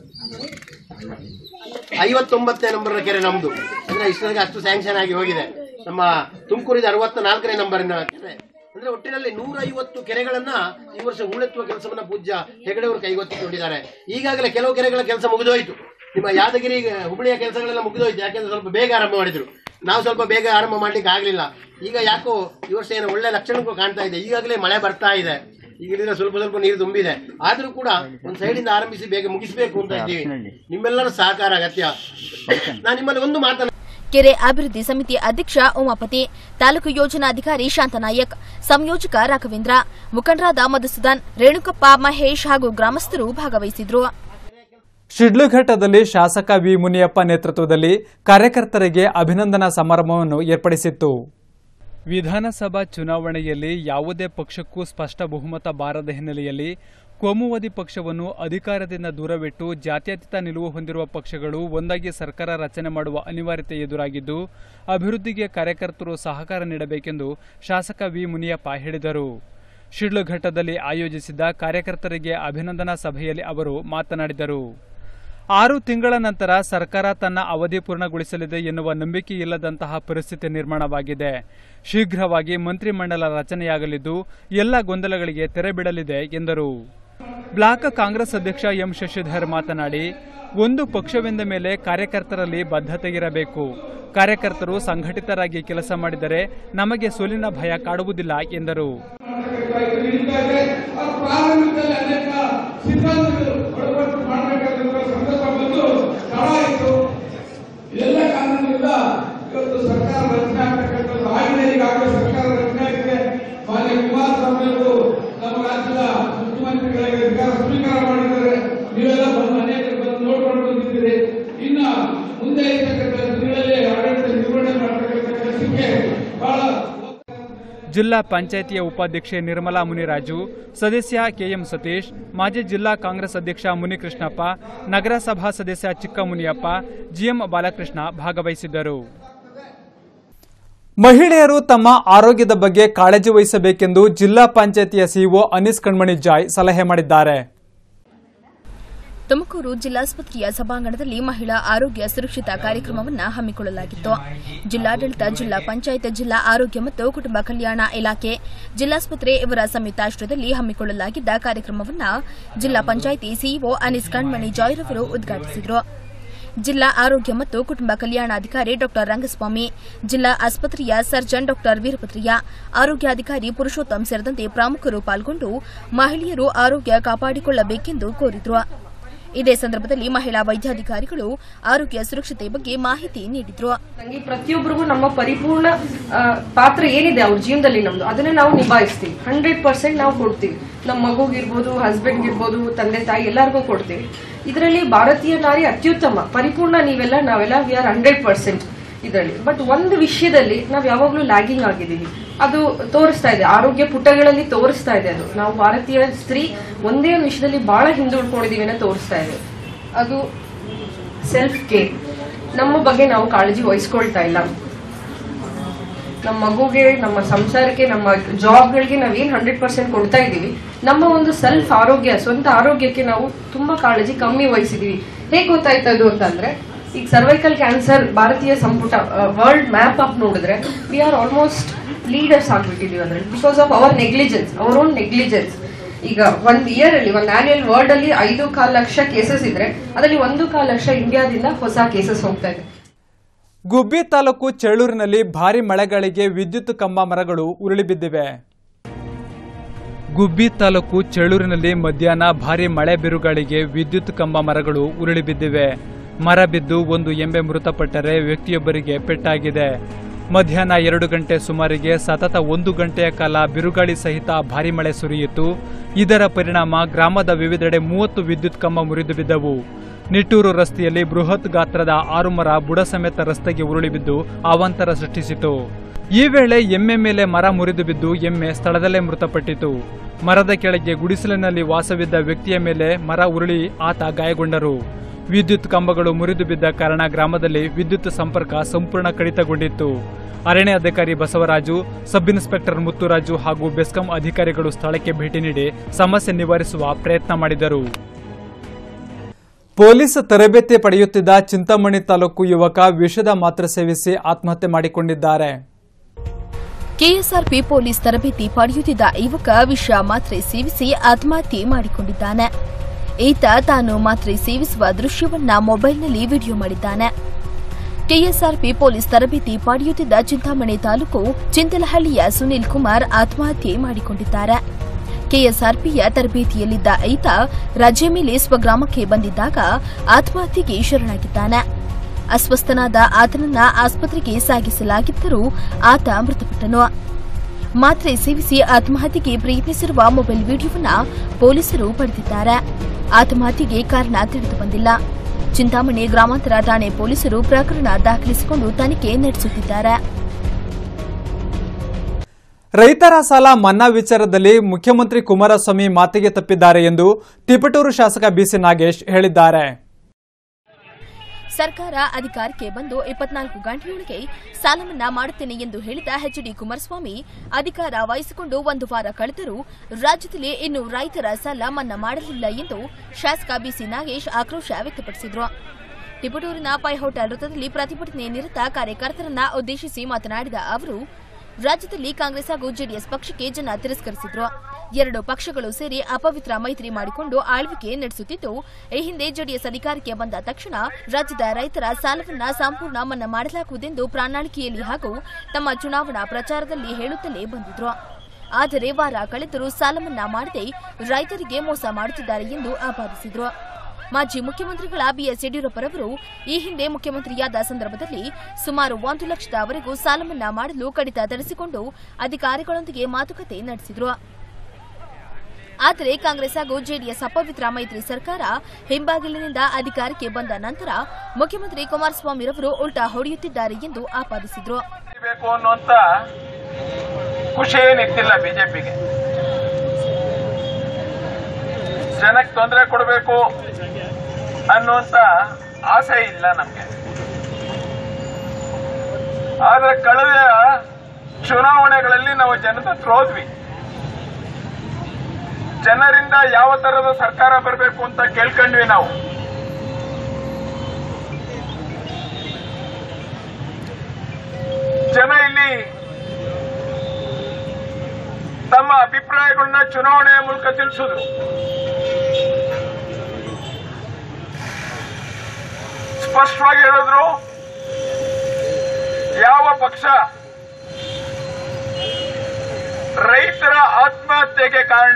ಐವತ್ತೊಂಬತ್ತನೇ ನಂಬರ್ ಕೆರೆ ನಮ್ದು ಅಂದ್ರೆ ಇಷ್ಟೊತ್ತಿಗೆ ಅಷ್ಟು ಸ್ಯಾಂಕ್ಷನ್ ಆಗಿ ಹೋಗಿದೆ ನಮ್ಮ ತುಮಕೂರಿದ ಅರವತ್ತ ನಾಲ್ಕನೇ ನಂಬರಿನ ಕೆರೆ ಅಂದ್ರೆ ಒಟ್ಟಿನಲ್ಲಿ ನೂರೈವತ್ತು ಕೆರೆಗಳನ್ನ ಈ ವರ್ಷ ಹೂಳೆತ್ತುವ ಕೆಲಸವನ್ನ ಪೂಜ್ಯ ಹೆಗಡೆಯವರು ಕೈಗೊತ್ತಿಕೊಂಡಿದ್ದಾರೆ ಈಗಾಗಲೇ ಕೆಲವು ಕೆರೆಗಳ ಕೆಲಸ ಮುಗಿದೋಯ್ತು ನಿಮ್ಮ ಯಾದಗಿರಿ ಹುಬ್ಬಳ್ಳಿಯ ಕೆಲಸಗಳೆಲ್ಲ ಮುಗಿದೋಯ್ತು ಯಾಕೆಂದ್ರೆ ಸ್ವಲ್ಪ ಬೇಗ ಆರಂಭ ಮಾಡಿದ್ರು ನಾವು ಸ್ವಲ್ಪ ಬೇಗ ಆರಂಭ ಮಾಡ್ಲಿಕ್ಕೆ ಆಗ್ಲಿಲ್ಲ ಈಗ ಯಾಕೋ ಈ ವರ್ಷ ಏನೋ ಒಳ್ಳೆ ಲಕ್ಷಣಗಳು ಕಾಣ್ತಾ ಇದೆ ಈಗಾಗಲೇ ಮಳೆ ಬರ್ತಾ ಇದೆ ಈಗಿನ ಸ್ವಲ್ಪ ಸ್ವಲ್ಪ ನೀರು ತುಂಬಿದೆ ಆದ್ರೂ ಕೂಡ ಒಂದು ಸೈಡಿಂದ ಆರಂಭಿಸಿ ಬೇಗ ಮುಗಿಸ್ಬೇಕು ಅಂತ ಇದ್ದೀವಿ ನಿಮ್ಮೆಲ್ಲರ ಸಹಕಾರ ಅಗತ್ಯ ನಾನು ನಿಮ್ಮಲ್ಲಿ ಒಂದು ಮಾತನ್ನ ಕೆರೆ ಅಭಿವೃದ್ಧಿ ಸಮಿತಿ ಅಧ್ಯಕ್ಷ ಉಮಾಪತಿ ತಾಲೂಕು ಯೋಜನಾಧಿಕಾರಿ ಶಾಂತನಾಯಕ್ ಸಂಯೋಜಕ ರಾಘವೇಂದ್ರ ಮುಖಂಡರಾದ ಮಧುಸೂದನ್ ರೇಣುಕಪ್ಪ ಮಹೇಶ್ ಹಾಗೂ ಗ್ರಾಮಸ್ಥರು ಭಾಗವಹಿಸಿದ್ರು ಶಿಡ್ಲಘಟ್ಟದಲ್ಲಿ ಶಾಸಕ ವಿ ಮುನಿಯಪ್ಪ ನೇತೃತ್ವದಲ್ಲಿ ಕಾರ್ಯಕರ್ತರಿಗೆ ಅಭಿನಂದನಾ ಸಮಾರಂಭವನ್ನು ಏರ್ಪಡಿಸಿತ್ತು ವಿಧಾನಸಭಾ ಚುನಾವಣೆಯಲ್ಲಿ ಯಾವುದೇ ಪಕ್ಷಕ್ಕೂ ಸ್ಪಷ್ಟ ಬಹುಮತ ಬಾರದ ಹಿನ್ನೆಲೆಯಲ್ಲಿ ಕೋಮುವಾದಿ ಪಕ್ಷವನ್ನು ಅಧಿಕಾರದಿಂದ ದೂರವಿಟ್ಟು ಜಾತ್ಯತೀತ ನಿಲುವು ಹೊಂದಿರುವ ಪಕ್ಷಗಳು ಒಂದಾಗಿ ಸರ್ಕಾರ ರಚನೆ ಮಾಡುವ ಅನಿವಾರ್ಯತೆ ಎದುರಾಗಿದ್ದು ಅಭಿವೃದ್ಧಿಗೆ ಕಾರ್ಯಕರ್ತರು ಸಹಕಾರ ನೀಡಬೇಕೆಂದು ಶಾಸಕ ವಿ ಮುನಿಯಪ್ಪ ಹೇಳಿದರು ಶಿಡ್ಲಘಟ್ಟದಲ್ಲಿ ಆಯೋಜಿಸಿದ್ದ ಕಾರ್ಯಕರ್ತರಿಗೆ ಅಭಿನಂದನಾ ಸಭೆಯಲ್ಲಿ ಅವರು ಮಾತನಾಡಿದರು ಆರು ತಿಂಗಳ ನಂತರ ಸರ್ಕಾರ ತನ್ನ ಅವಧಿ ಪೂರ್ಣಗೊಳಿಸಲಿದೆ ಎನ್ನುವ ನಂಬಿಕೆ ಇಲ್ಲದಂತಹ ಪರಿಸ್ಥಿತಿ ನಿರ್ಮಾಣವಾಗಿದೆ ಶೀಘ್ರವಾಗಿ ಮಂತ್ರಿಮಂಡಲ ರಚನೆಯಾಗಲಿದ್ದು ಎಲ್ಲ ಗೊಂದಲಗಳಿಗೆ ತೆರೆ ಬಿಡಲಿದೆ ಎಂದರು ಬ್ಲಾಕ್ ಕಾಂಗ್ರೆಸ್ ಅಧ್ಯಕ್ಷ ಎಂ ಶಶಿಧರ್ ಮಾತನಾಡಿ ಒಂದು ಪಕ್ಷವೆಂದ ಮೇಲೆ ಕಾರ್ಯಕರ್ತರಲ್ಲಿ ಬದ್ಧತೆ ಇರಬೇಕು ಕಾರ್ಯಕರ್ತರು ಸಂಘಟಿತರಾಗಿ ಕೆಲಸ ಮಾಡಿದರೆ ನಮಗೆ ಸೋಲಿನ ಭಯ ಕಾಡುವುದಿಲ್ಲ ಎಂದರು ಪ್ರಾರಂಭದಲ್ಲಿ ಅನೇಕ ಸಿದ್ಧಾಂತಗಳು ಒಳಪಟ್ಟು ಮಾಡಬೇಕಾದಂತಹ ಸಂದರ್ಭ ಬಂದು ತಡ ಆಯಿತು ಎಲ್ಲ ಕಾರಣಗಳಿಂದ ಇವತ್ತು ಸರ್ಕಾರ ರಚನೆ ಆಗ್ತಕ್ಕಂಥದ್ದು ಆಗಿದೆ ಈಗಾಗಲೇ ಸರ್ಕಾರ ರಚನೆ ಆಗಿದೆ ಮಾನ್ಯ ಕುಮಾರಸ್ವಾಮಿ ಅವರು ನಮ್ಮ ರಾಜ್ಯದ ಮುಖ್ಯಮಂತ್ರಿಗಳಿಗೆ ಅಧಿಕಾರ ಸ್ವೀಕಾರ ಮಾಡಿದ್ದಾರೆ ನೀವೆಲ್ಲ ಬಂದು ಅನೇಕರು ಬಂದು ನೋಡ್ಕೊಂಡು ಬಂದಿದ್ದೀರಿ ಇನ್ನ ಮುಂದೆ ಇರ್ತಕ್ಕಂಥ ದಿನಗಳಲ್ಲಿ ಆಡಳಿತ ನಿರ್ವಹಣೆ ಮಾಡ್ತಕ್ಕಂಥ ಕೆಲಸಕ್ಕೆ ಬಹಳ ಜಿಲ್ಲಾ ಪಂಚಾಯಿತಿಯ ಉಪಾಧ್ಯಕ್ಷೆ ನಿರ್ಮಲಾ ಮುನಿರಾಜು ಸದಸ್ಯ ಕೆಎಂ ಸತೀಶ್ ಮಾಜಿ ಜಿಲ್ಲಾ ಕಾಂಗ್ರೆಸ್ ಅಧ್ಯಕ್ಷ ಮುನಿಕೃಷ್ಣಪ್ಪ ನಗರಸಭಾ ಸದಸ್ಯ ಚಿಕ್ಕಮುನಿಯಪ್ಪ ಜಿಎಂ ಬಾಲಕೃಷ್ಣ ಭಾಗವಹಿಸಿದ್ದರು ಮಹಿಳೆಯರು ತಮ್ಮ ಆರೋಗ್ಯದ ಬಗ್ಗೆ ಕಾಳಜಿ ವಹಿಸಬೇಕೆಂದು ಜಿಲ್ಲಾ ಪಂಚಾಯಿತಿಯ ಸಿಇಒ ಅನೀಸ್ ಕಣ್ಮಣಿ ಜಾಯ್ ಸಲಹೆ ಮಾಡಿದ್ದಾರೆ ತುಮಕೂರು ಜಿಲ್ಲಾಸ್ಪತ್ರೆಯ ಸಭಾಂಗಣದಲ್ಲಿ ಮಹಿಳಾ ಆರೋಗ್ಯ ಸುರಕ್ಷಿತ ಕಾರ್ಯಕ್ರಮವನ್ನು ಹಮ್ಮಿಕೊಳ್ಳಲಾಗಿತ್ತು ಜಿಲ್ಲಾಡಳಿತ ಜಿಲ್ಲಾ ಪಂಚಾಯತ್ ಜಿಲ್ಲಾ ಆರೋಗ್ಯ ಮತ್ತು ಕುಟುಂಬ ಕಲ್ಯಾಣ ಇಲಾಖೆ ಜಿಲ್ಲಾಸ್ಪತ್ರೆ ಇವರ ಸಂಯುಕ್ತಾಶ್ರಯದಲ್ಲಿ ಹಮ್ಮಿಕೊಳ್ಳಲಾಗಿದ್ದ ಕಾರ್ಯಕ್ರಮವನ್ನು ಜಿಲ್ಲಾ ಪಂಚಾಯಿತಿ ಸಿಇಒ ಅನೀಸ್ ಕಣ್ಮಣಿ ಜಾಯ್ರವರು ಉದ್ಘಾಟಿಸಿದರು ಜಿಲ್ಲಾ ಆರೋಗ್ಯ ಮತ್ತು ಕುಟುಂಬ ಕಲ್ಯಾಣಾಧಿಕಾರಿ ಡಾ ರಂಗಸ್ವಾಮಿ ಜಿಲ್ಲಾ ಆಸ್ಪತ್ರೆಯ ಸರ್ಜನ್ ಡಾ ವೀರಭದ್ರಯ್ಯ ಆರೋಗ್ಯಾಧಿಕಾರಿ ಪುರುಷೋತ್ತಮ್ ಸೇರಿದಂತೆ ಪ್ರಮುಖರು ಪಾಲ್ಗೊಂಡು ಮಹಿಳೆಯರು ಆರೋಗ್ಯ ಕಾಪಾಡಿಕೊಳ್ಳಬೇಕೆಂದು ಕೋರಿದರು ಇದೇ ಸಂದರ್ಭದಲ್ಲಿ ಮಹಿಳಾ ವೈದ್ಯಾಧಿಕಾರಿಗಳು ಆರೋಗ್ಯ ಸುರಕ್ಷತೆ ಬಗ್ಗೆ ಮಾಹಿತಿ ನೀಡಿದರು ನಂಗೆ ಪ್ರತಿಯೊಬ್ಬರಿಗೂ ನಮ್ಮ ಪರಿಪೂರ್ಣ ಆ, ಪಾತ್ರ ಏನಿದೆ ಅವ್ರ ಜೀವನದಲ್ಲಿ ನಮ್ದು ಅದನ್ನ ನಾವು ನಿಭಾಯಿಸ್ತೀವಿ ಹಂಡ್ರೆಡ್ ಪರ್ಸೆಂಟ್ ನಾವು ಕೊಡ್ತೀವಿ ನಮ್ಮ ಮಗುಗಿರ್ಬೋದು ಹಸ್ಬೆಂಡ್ ಇರ್ಬೋದು ತಂದೆ ತಾಯಿ ಎಲ್ಲರಿಗೂ ಕೊಡ್ತೀವಿ ಇದರಲ್ಲಿ ಭಾರತೀಯ ನಾರಿ ಅತ್ಯುತ್ತಮ ಪರಿಪೂರ್ಣ ನೀವೆಲ್ಲ ನಾವೆಲ್ಲ ವಿ ಆರ್ ಹಂಡ್ರೆಡ್ ಪರ್ಸೆಂಟ್ ಇದರಲ್ಲಿ ಬಟ್ ಒಂದು ವಿಷಯದಲ್ಲಿ ನಾವು ಯಾವಾಗಲೂ ಲ್ಯಾಗಿಂಗ್ ಆಗಿದ್ದೀವಿ ಅದು ತೋರಿಸ್ತಾ ಇದೆ ಆರೋಗ್ಯ ಪುಟಗಳಲ್ಲಿ ತೋರಿಸ್ತಾ ಇದೆ ಅದು ನಾವು ಭಾರತೀಯ ಸ್ತ್ರೀ ಒಂದೇ ಒಂದು ವಿಷಯದಲ್ಲಿ ಬಹಳ ಹಿಂದುಳ್ಕೊಂಡಿದೀವಿ ಅನ್ನೋ ತೋರಿಸ್ತಾ ಇದೆ ಅದು ಸೆಲ್ಫ್ ಕೇರ್ ನಮ್ಮ ಬಗ್ಗೆ ನಾವು ಕಾಳಜಿ ವಹಿಸ್ಕೊಳ್ತಾ ಇಲ್ಲ ನಮ್ಮ ಮಗುಗೆ ನಮ್ಮ ಸಂಸಾರಕ್ಕೆ ನಮ್ಮ ಜಾಬ್ಗಳಿಗೆ ನಾವೇನ್ ಹಂಡ್ರೆಡ್ ಪರ್ಸೆಂಟ್ ಕೊಡ್ತಾ ಇದೀವಿ ನಮ್ಮ ಒಂದು ಸೆಲ್ಫ್ ಆರೋಗ್ಯ ಸ್ವಂತ ಆರೋಗ್ಯಕ್ಕೆ ನಾವು ತುಂಬಾ ಕಾಳಜಿ ಕಮ್ಮಿ ವಹಿಸಿದೀವಿ ಹೇಗೆ ಗೊತ್ತಾಯ್ತದು ಅಂತಂದ್ರೆ ಈಗ ಸರ್ವೈಕಲ್ ಕ್ಯಾನ್ಸರ್ ಭಾರತೀಯ ಸಂಪುಟ ವರ್ಲ್ಡ್ ಮ್ಯಾಪ್ ಅಪ್ ನೋಡಿದ್ರೆ ವಿ ಆರ್ ಆಲ್ಮೋಸ್ಟ್ ಲೀಡರ್ಸ್ ಆಗ್ಬಿಟ್ಟಿದೀವಿ ಅದ್ರಲ್ಲಿ because of our negligence our own negligence ಈಗ ಒಂದ್ ಇಯರ್ ಅಲ್ಲಿ ಒಂದ್ ಆನ್ಯುಯಲ್ ವರ್ಲ್ಡ್ ಅಲ್ಲಿ ಐದು ಕಾಲ್ ಲಕ್ಷ ಕೇಸಸ್ ಇದ್ರೆ ಅದರಲ್ಲಿ ಒಂದು ಕಾಲ್ ಲಕ್ಷ ಇಂಡಿಯಾದಿಂದ ಹೊಸ ಕೇಸಸ್ ಹೋಗ್ತಾ ಇದೆ ಗುಬ್ಬಿ ತಾಲೂಕು ಚೇಳೂರಿನಲ್ಲಿ ಭಾರಿ ಮಳೆಗಳಿಗೆ ವಿದ್ಯುತ್ ಕಂಬ ಮರಗಳು ಉರುಳಿ ಬಿದ್ದಿವೆ ಗುಬ್ಬಿ ತಾಲೂಕು ಚೇಳೂರಿನಲ್ಲಿ ಮಧ್ಯಾಹ್ನ ಭಾರಿ ಮಳೆ ಬಿರುಗಾಳಿಗೆ ವಿದ್ಯುತ್ ಕಂಬ ಮರಗಳು ಉರುಳಿ ಬಿದ್ದಿವೆ ಮರ ಬಿದ್ದು ಒಂದು ಎಮ್ಮೆ ಮೃತಪಟ್ಟರೆ ವ್ಯಕ್ತಿಯೊಬ್ಬರಿಗೆ ಪೆಟ್ಟಾಗಿದೆ ಮಧ್ಯಾಹ್ನ ಎರಡು ಗಂಟೆ ಸುಮಾರಿಗೆ ಸತತ ಒಂದು ಗಂಟೆಯ ಕಾಲ ಬಿರುಗಾಳಿ ಸಹಿತ ಭಾರಿ ಮಳೆ ಸುರಿಯಿತು ಇದರ ಪರಿಣಾಮ ಗ್ರಾಮದ ವಿವಿಧೆಡೆ ಮೂವತ್ತು ವಿದ್ಯುತ್ ಕಂಬ ಮುರಿದು ಬಿದ್ದವು ನಿಟ್ಟೂರು ರಸ್ತೆಯಲ್ಲಿ ಬೃಹತ್ ಗಾತ್ರದ ಆರು ಮರ ಬುಡ ಸಮೇತ ರಸ್ತೆಗೆ ಉರುಳಿ ಬಿದ್ದು ಅವಾಂತರ ಸೃಷ್ಟಿಸಿತು ಈ ವೇಳೆ ಎಮ್ಮೆ ಮೇಲೆ ಮರ ಮುರಿದು ಬಿದ್ದು ಎಮ್ಮೆ ಸ್ಥಳದಲ್ಲೇ ಮೃತಪಟ್ಟಿತು ಮರದ ಕೆಳಗೆ ಗುಡಿಸಲಿನಲ್ಲಿ ವಾಸವಿದ್ದ ವ್ಯಕ್ತಿಯ ಮೇಲೆ ಮರ ಉರುಳಿ ಆತ ಗಾಯಗೊಂಡರು ವಿದ್ಯುತ್ ಕಂಬಗಳು ಮುರಿದು ಬಿದ್ದ ಕಾರಣ ಗ್ರಾಮದಲ್ಲಿ ವಿದ್ಯುತ್ ಸಂಪರ್ಕ ಸಂಪೂರ್ಣ ಕಡಿತಗೊಂಡಿತ್ತು ಅರಣ್ಯಾಧಿಕಾರಿ ಬಸವರಾಜು ಸಬ್ ಇನ್ಸ್ಪೆಕ್ಟರ್ ಮುತ್ತುರಾಜು ಹಾಗೂ ಬೆಸ್ಕಾಂ ಅಧಿಕಾರಿಗಳು ಸ್ಥಳಕ್ಕೆ ಭೇಟಿ ನೀಡಿ ಸಮಸ್ಯೆ ನಿವಾರಿಸುವ ಪ್ರಯತ್ನ ಮಾಡಿದರು ಪೊಲೀಸ್ ತರಬೇತಿ ಪಡೆಯುತ್ತಿದ್ದ ಚಿಂತಾಮಣಿ ತಾಲೂಕು ಯುವಕ ವಿಷದ ಮಾತ್ರೆ ಸೇವಿಸಿ ಆತ್ಮಹತ್ಯೆ ಮಾಡಿಕೊಂಡಿದ್ದಾರೆ ಕೆಎಸ್ಆರ್ಪಿ ಪೊಲೀಸ್ ತರಬೇತಿ ಪಡೆಯುತ್ತಿದ್ದ ಯುವಕ ವಿಷ ಮಾತ್ರೆ ಸೇವಿಸಿ ಆತ್ಮಹತ್ಯೆ ಮಾಡಿಕೊಂಡಿದ್ದಾನೆ ಈತ ತಾನು ಮಾತ್ರೆ ಸೇವಿಸುವ ದೃಶ್ಯವನ್ನ ಮೊಬೈಲ್ನಲ್ಲಿ ವಿಡಿಯೋ ಮಾಡಿದ್ದಾನೆ ಕೆಎಸ್ಆರ್ಪಿ ಪೊಲೀಸ್ ತರಬೇತಿ ಪಡೆಯುತ್ತಿದ್ದ ಚಿಂತಾಮಣಿ ತಾಲೂಕು ಚಿಂತಲಹಳ್ಳಿಯ ಸುನಿಲ್ ಕುಮಾರ್ ಆತ್ಮಹತ್ಯೆ ಮಾಡಿಕೊಂಡಿದ್ದಾರೆ ಕೆಎಸ್ಆರ್ಪಿಯ ತರಬೇತಿಯಲ್ಲಿದ್ದ ಈತ ರಜೆ ಮೇಲೆ ಸ್ವಗ್ರಾಮಕ್ಕೆ ಬಂದಿದ್ದಾಗ ಆತ್ಮಹತ್ಯೆಗೆ ಶರಣಾಗಿದ್ದಾನೆ ಅಸ್ವಸ್ಥನಾದ ಆತನನ್ನ ಆಸ್ಪತ್ರೆಗೆ ಸಾಗಿಸಲಾಗಿದ್ದರೂ ಆತ ಮೃತಪಟ್ಟನು ಮಾತ್ರೆ ಸೇವಿಸಿ ಆತ್ಮಹತ್ಯೆಗೆ ಪ್ರಯತ್ನಿಸಿರುವ ಮೊಬೈಲ್ ವಿಡಿಯೋವನ್ನ ಪೊಲೀಸರು ಪಡೆದಿದ್ದಾರೆ ಆತ್ಮಹತ್ಯೆಗೆ ಕಾರಣ ತಿಳಿದು ಬಂದಿಲ್ಲ ಚಿಂತಾಮಣಿ ಗ್ರಾಮಾಂತರ ಠಾಣೆ ಪೊಲೀಸರು ಪ್ರಕರಣ ದಾಖಲಿಸಿಕೊಂಡು ತನಿಖೆ ನಡೆಸುತ್ತಿದ್ದಾರೆ ರೈತರ ಸಾಲ ಮನ್ನಾ ವಿಚಾರದಲ್ಲಿ ಮುಖ್ಯಮಂತ್ರಿ ಕುಮಾರಸ್ವಾಮಿ ಮಾತಿಗೆ ತಪ್ಪಿದ್ದಾರೆ ಎಂದು ತಿಪಟೂರು ಶಾಸಕ ಬಿಸಿ ನಾಗೇಶ್ ಹೇಳಿದ್ದಾರೆ ಸರ್ಕಾರ ಅಧಿಕಾರಕ್ಕೆ ಬಂದು ಇಪ್ಪತ್ನಾಲ್ಕು ಗಂಟೆಯೊಳಗೆ ಸಾಲ ಮನ್ನಾ ಮಾಡುತ್ತೇನೆ ಎಂದು ಹೇಳಿದ ಎಚ್ಡಿ ಕುಮಾರಸ್ವಾಮಿ ಅಧಿಕಾರ ವಹಿಸಿಕೊಂಡು ಒಂದು ವಾರ ಕಳೆದರೂ ರಾಜ್ಯದಲ್ಲಿ ಇನ್ನೂ ರೈತರ ಸಾಲ ಮನ್ನಾ ಮಾಡಲಿಲ್ಲ ಎಂದು ಶಾಸಕ ಬಿಸಿ ನಾಗೇಶ್ ಆಕ್ರೋಶ ವ್ಯಕ್ತಪಡಿಸಿದರು ಟಿಪಟೂರಿನ ಪೈ ಹೋಟೆಲ್ ವೃತ್ತದಲ್ಲಿ ಪ್ರತಿಭಟನೆ ನಿರತ ಕಾರ್ಯಕರ್ತರನ್ನ ಉದ್ದೇಶಿಸಿ ಮಾತನಾಡಿದ ಅವರು ರಾಜ್ಯದಲ್ಲಿ ಕಾಂಗ್ರೆಸ್ ಹಾಗೂ ಜೆಡಿಎಸ್ ಪಕ್ಷಕ್ಕೆ ಜನ ತಿರಸ್ಕರಿಸಿದ್ರು ಎರಡು ಪಕ್ಷಗಳು ಸೇರಿ ಅಪವಿತ್ರ ಮೈತ್ರಿ ಮಾಡಿಕೊಂಡು ಆಳ್ವಿಕೆ ನಡೆಸುತ್ತಿದ್ದು ಈ ಹಿಂದೆ ಜೆಡಿಎಸ್ ಅಧಿಕಾರಕ್ಕೆ ಬಂದ ತಕ್ಷಣ ರಾಜ್ಯದ ರೈತರ ಸಾಲವನ್ನ ಸಂಪೂರ್ಣ ಮನ್ನಾ ಮಾಡಲಾಗುವುದೆಂದು ಪ್ರಣಾಳಿಕೆಯಲ್ಲಿ ಹಾಗೂ ತಮ್ಮ ಚುನಾವಣಾ ಪ್ರಚಾರದಲ್ಲಿ ಹೇಳುತ್ತಲೇ ಬಂದಿದ್ರು ಆದರೆ ವಾರ ಕಳೆದರೂ ಸಾಲ ಮನ್ನಾ ಮಾಡದೆ ರೈತರಿಗೆ ಮೋಸ ಮಾಡುತ್ತಿದ್ದಾರೆ ಎಂದು ಆಪಾದಿಸಿದ್ರು ಮಾಜಿ ಮುಖ್ಯಮಂತ್ರಿಗಳ ಬಿಎಸ್ ಯಡಿಯೂರಪ್ಪರವರು ಈ ಹಿಂದೆ ಮುಖ್ಯಮಂತ್ರಿಯಾದ ಸಂದರ್ಭದಲ್ಲಿ ಸುಮಾರು ಒಂದು ಲಕ್ಷದವರೆಗೂ ಸಾಲ ಮನ್ನಾ ಮಾಡಲು ಕಡಿತ ತರಿಸಿಕೊಂಡು ಅಧಿಕಾರಿಗಳೊಂದಿಗೆ ಮಾತುಕತೆ ನಡೆಸಿದ್ರು ಆದರೆ ಕಾಂಗ್ರೆಸ್ ಹಾಗೂ ಜೆಡಿಎಸ್ ಅಪವಿತ್ರ ಮೈತ್ರಿ ಸರ್ಕಾರ ಹಿಂಬಾಗಿಲಿನಿಂದ ಅಧಿಕಾರಕ್ಕೆ ಬಂದ ನಂತರ ಮುಖ್ಯಮಂತ್ರಿ ಕುಮಾರಸ್ವಾಮಿರವರು ಉಲ್ಟಾ ಹೊಡೆಯುತ್ತಿದ್ದಾರೆ ಎಂದು ಆಪಾದಿಸಿದ್ರು ಬೇಕು ಅನ್ನುವಂತ ಖುಷಿ ಏನಿತ್ತಿಲ್ಲ ಬಿಜೆಪಿಗೆ ಜನಕ್ಕೆ ತೊಂದರೆ ಕೊಡಬೇಕು ಅನ್ನುವಂತ ಆಸೆ ಇಲ್ಲ ನಮ್ಗೆ ಆದ್ರೆ ಕಳೆದ ಚುನಾವಣೆಗಳಲ್ಲಿ ನಾವು ಜನದ ಹತ್ರ ಹೋದ್ವಿ ಜನರಿಂದ ಯಾವ ತರದ ಸರ್ಕಾರ ಬರಬೇಕು ಅಂತ ಕೇಳ್ಕೊಂಡ್ವಿ ನಾವು ಜನ ಇಲ್ಲಿ ತಮ್ಮ ಅಭಿಪ್ರಾಯಗಳನ್ನ ಚುನಾವಣೆಯ ಮೂಲಕ ತಿಳಿಸಿದ್ರು ಸ್ಪಷ್ಟವಾಗಿ ಹೇಳಿದ್ರು ಯಾವ ಪಕ್ಷ ರೈತರ ಆತ್ಮಹತ್ಯೆಗೆ ಕಾರಣ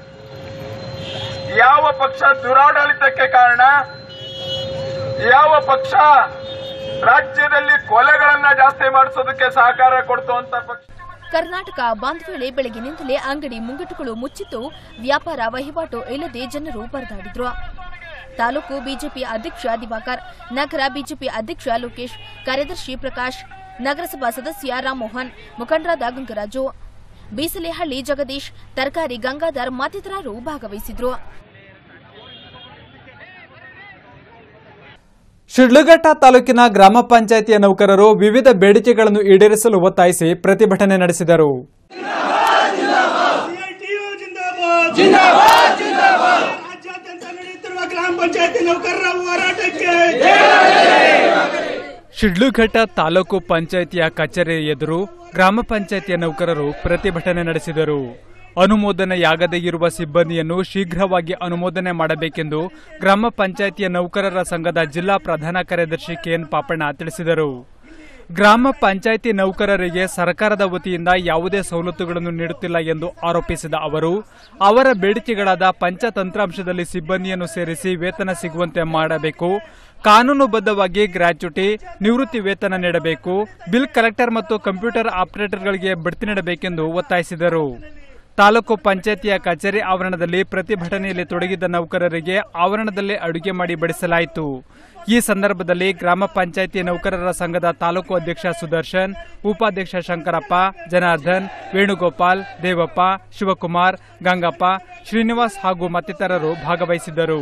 ಯಾವ ಪಕ್ಷ ದುರಾಡಳಿತಕ್ಕೆ ಕಾರಣ ಯಾವ ಪಕ್ಷ ರಾಜ್ಯದಲ್ಲಿ ಕೊಲೆಗಳನ್ನ ಜಾಸ್ತಿ ಮಾಡಿಸೋದಕ್ಕೆ ಸಹಕಾರ ಕೊಡ್ತು ಅಂತ ಪಕ್ಷ ಕರ್ನಾಟಕ ಬಂದ್ ವೇಳೆ ಬೆಳಗಿನಿಂದಲೇ ಅಂಗಡಿ ಮುಂಗಟ್ಟುಗಳು ಮುಚ್ಚಿದ್ದು ವ್ಯಾಪಾರ ವಹಿವಾಟು ಇಲ್ಲದೆ ಜನರು ಪರದಾಡಿದ್ರು ತಾಲೂಕು ಬಿಜೆಪಿ ಅಧ್ಯಕ್ಷ ದಿವಾಕರ್ ನಗರ ಬಿಜೆಪಿ ಅಧ್ಯಕ್ಷ ಲೋಕೇಶ್ ಕಾರ್ಯದರ್ಶಿ ಪ್ರಕಾಶ್ ನಗರಸಭಾ ಸದಸ್ಯ ರಾಮಮೋಹನ್ ಮುಖಂಡರಾದ ಗಂಗರಾಜು ಬೀಸಲೆಹಳ್ಳಿ ಜಗದೀಶ್ ತರಕಾರಿ ಗಂಗಾಧರ್ ಮತ್ತಿತರರು ಭಾಗವಹಿಸಿದ್ರು ಶಿಡ್ಲಘಟ್ಟ ತಾಲೂಕಿನ ಗ್ರಾಮ ಪಂಚಾಯಿತಿಯ ನೌಕರರು ವಿವಿಧ ಬೇಡಿಕೆಗಳನ್ನು ಈಡೇರಿಸಲು ಒತ್ತಾಯಿಸಿ ಪ್ರತಿಭಟನೆ ನಡೆಸಿದರು ರಾಜ್ಯಾದ್ಯಂತ ನಡೆಯುತ್ತಿರುವ ಗ್ರಾಮ ಪಂಚಾಯತಿ ನೌಕರರ ಹೋರಾಟಕ್ಕೆ ಶಿಡ್ಲಘಟ್ಟ ತಾಲೂಕು ಪಂಚಾಯಿತಿಯ ಕಚೇರಿ ಎದುರು ಗ್ರಾಮ ಪಂಚಾಯಿತಿಯ ನೌಕರರು ಪ್ರತಿಭಟನೆ ನಡೆಸಿದರು ಅನುಮೋದನೆಯಾಗದೇ ಇರುವ ಸಿಬ್ಬಂದಿಯನ್ನು ಶೀಘ್ರವಾಗಿ ಅನುಮೋದನೆ ಮಾಡಬೇಕೆಂದು ಗ್ರಾಮ ಪಂಚಾಯಿತಿಯ ನೌಕರರ ಸಂಘದ ಜಿಲ್ಲಾ ಪ್ರಧಾನ ಕಾರ್ಯದರ್ಶಿ ಕೆಎನ್ ಪಾಪಣ್ಣ ತಿಳಿಸಿದರು ಗ್ರಾಮ ಪಂಚಾಯಿತಿ ನೌಕರರಿಗೆ ಸರ್ಕಾರದ ವತಿಯಿಂದ ಯಾವುದೇ ಸವಲತ್ತುಗಳನ್ನು ನೀಡುತ್ತಿಲ್ಲ ಎಂದು ಆರೋಪಿಸಿದ ಅವರು ಅವರ ಬೇಡಿಕೆಗಳಾದ ಪಂಚತಂತ್ರಾಂಶದಲ್ಲಿ ಸಿಬ್ಬಂದಿಯನ್ನು ಸೇರಿಸಿ ವೇತನ ಸಿಗುವಂತೆ ಮಾಡಬೇಕು ಕಾನೂನುಬದ್ಧವಾಗಿ ಗ್ರಾಚ್ಯುಟಿ ನಿವೃತ್ತಿ ವೇತನ ನೀಡಬೇಕು ಬಿಲ್ ಕಲೆಕ್ಟರ್ ಮತ್ತು ಕಂಪ್ಯೂಟರ್ ಆಪರೇಟರ್ಗಳಿಗೆ ಬಡ್ತಿ ನೀಡಬೇಕೆಂದು ಒತ್ತಾಯಿಸಿದರು ತಾಲೂಕು ಪಂಚಾಯತಿಯ ಕಚೇರಿ ಆವರಣದಲ್ಲಿ ಪ್ರತಿಭಟನೆಯಲ್ಲಿ ತೊಡಗಿದ್ದ ನೌಕರರಿಗೆ ಆವರಣದಲ್ಲೇ ಅಡುಗೆ ಮಾಡಿ ಬಡಿಸಲಾಯಿತು ಈ ಸಂದರ್ಭದಲ್ಲಿ ಗ್ರಾಮ ಪಂಚಾಯಿತಿ ನೌಕರರ ಸಂಘದ ತಾಲೂಕು ಅಧ್ಯಕ್ಷ ಸುದರ್ಶನ್ ಉಪಾಧ್ಯಕ್ಷ ಶಂಕರಪ್ಪ ಜನಾರ್ದನ್ ವೇಣುಗೋಪಾಲ್ ದೇವಪ್ಪ ಶಿವಕುಮಾರ್ ಗಂಗಪ್ಪ ಶ್ರೀನಿವಾಸ್ ಹಾಗೂ ಮತ್ತಿತರರು ಭಾಗವಹಿಸಿದ್ದರು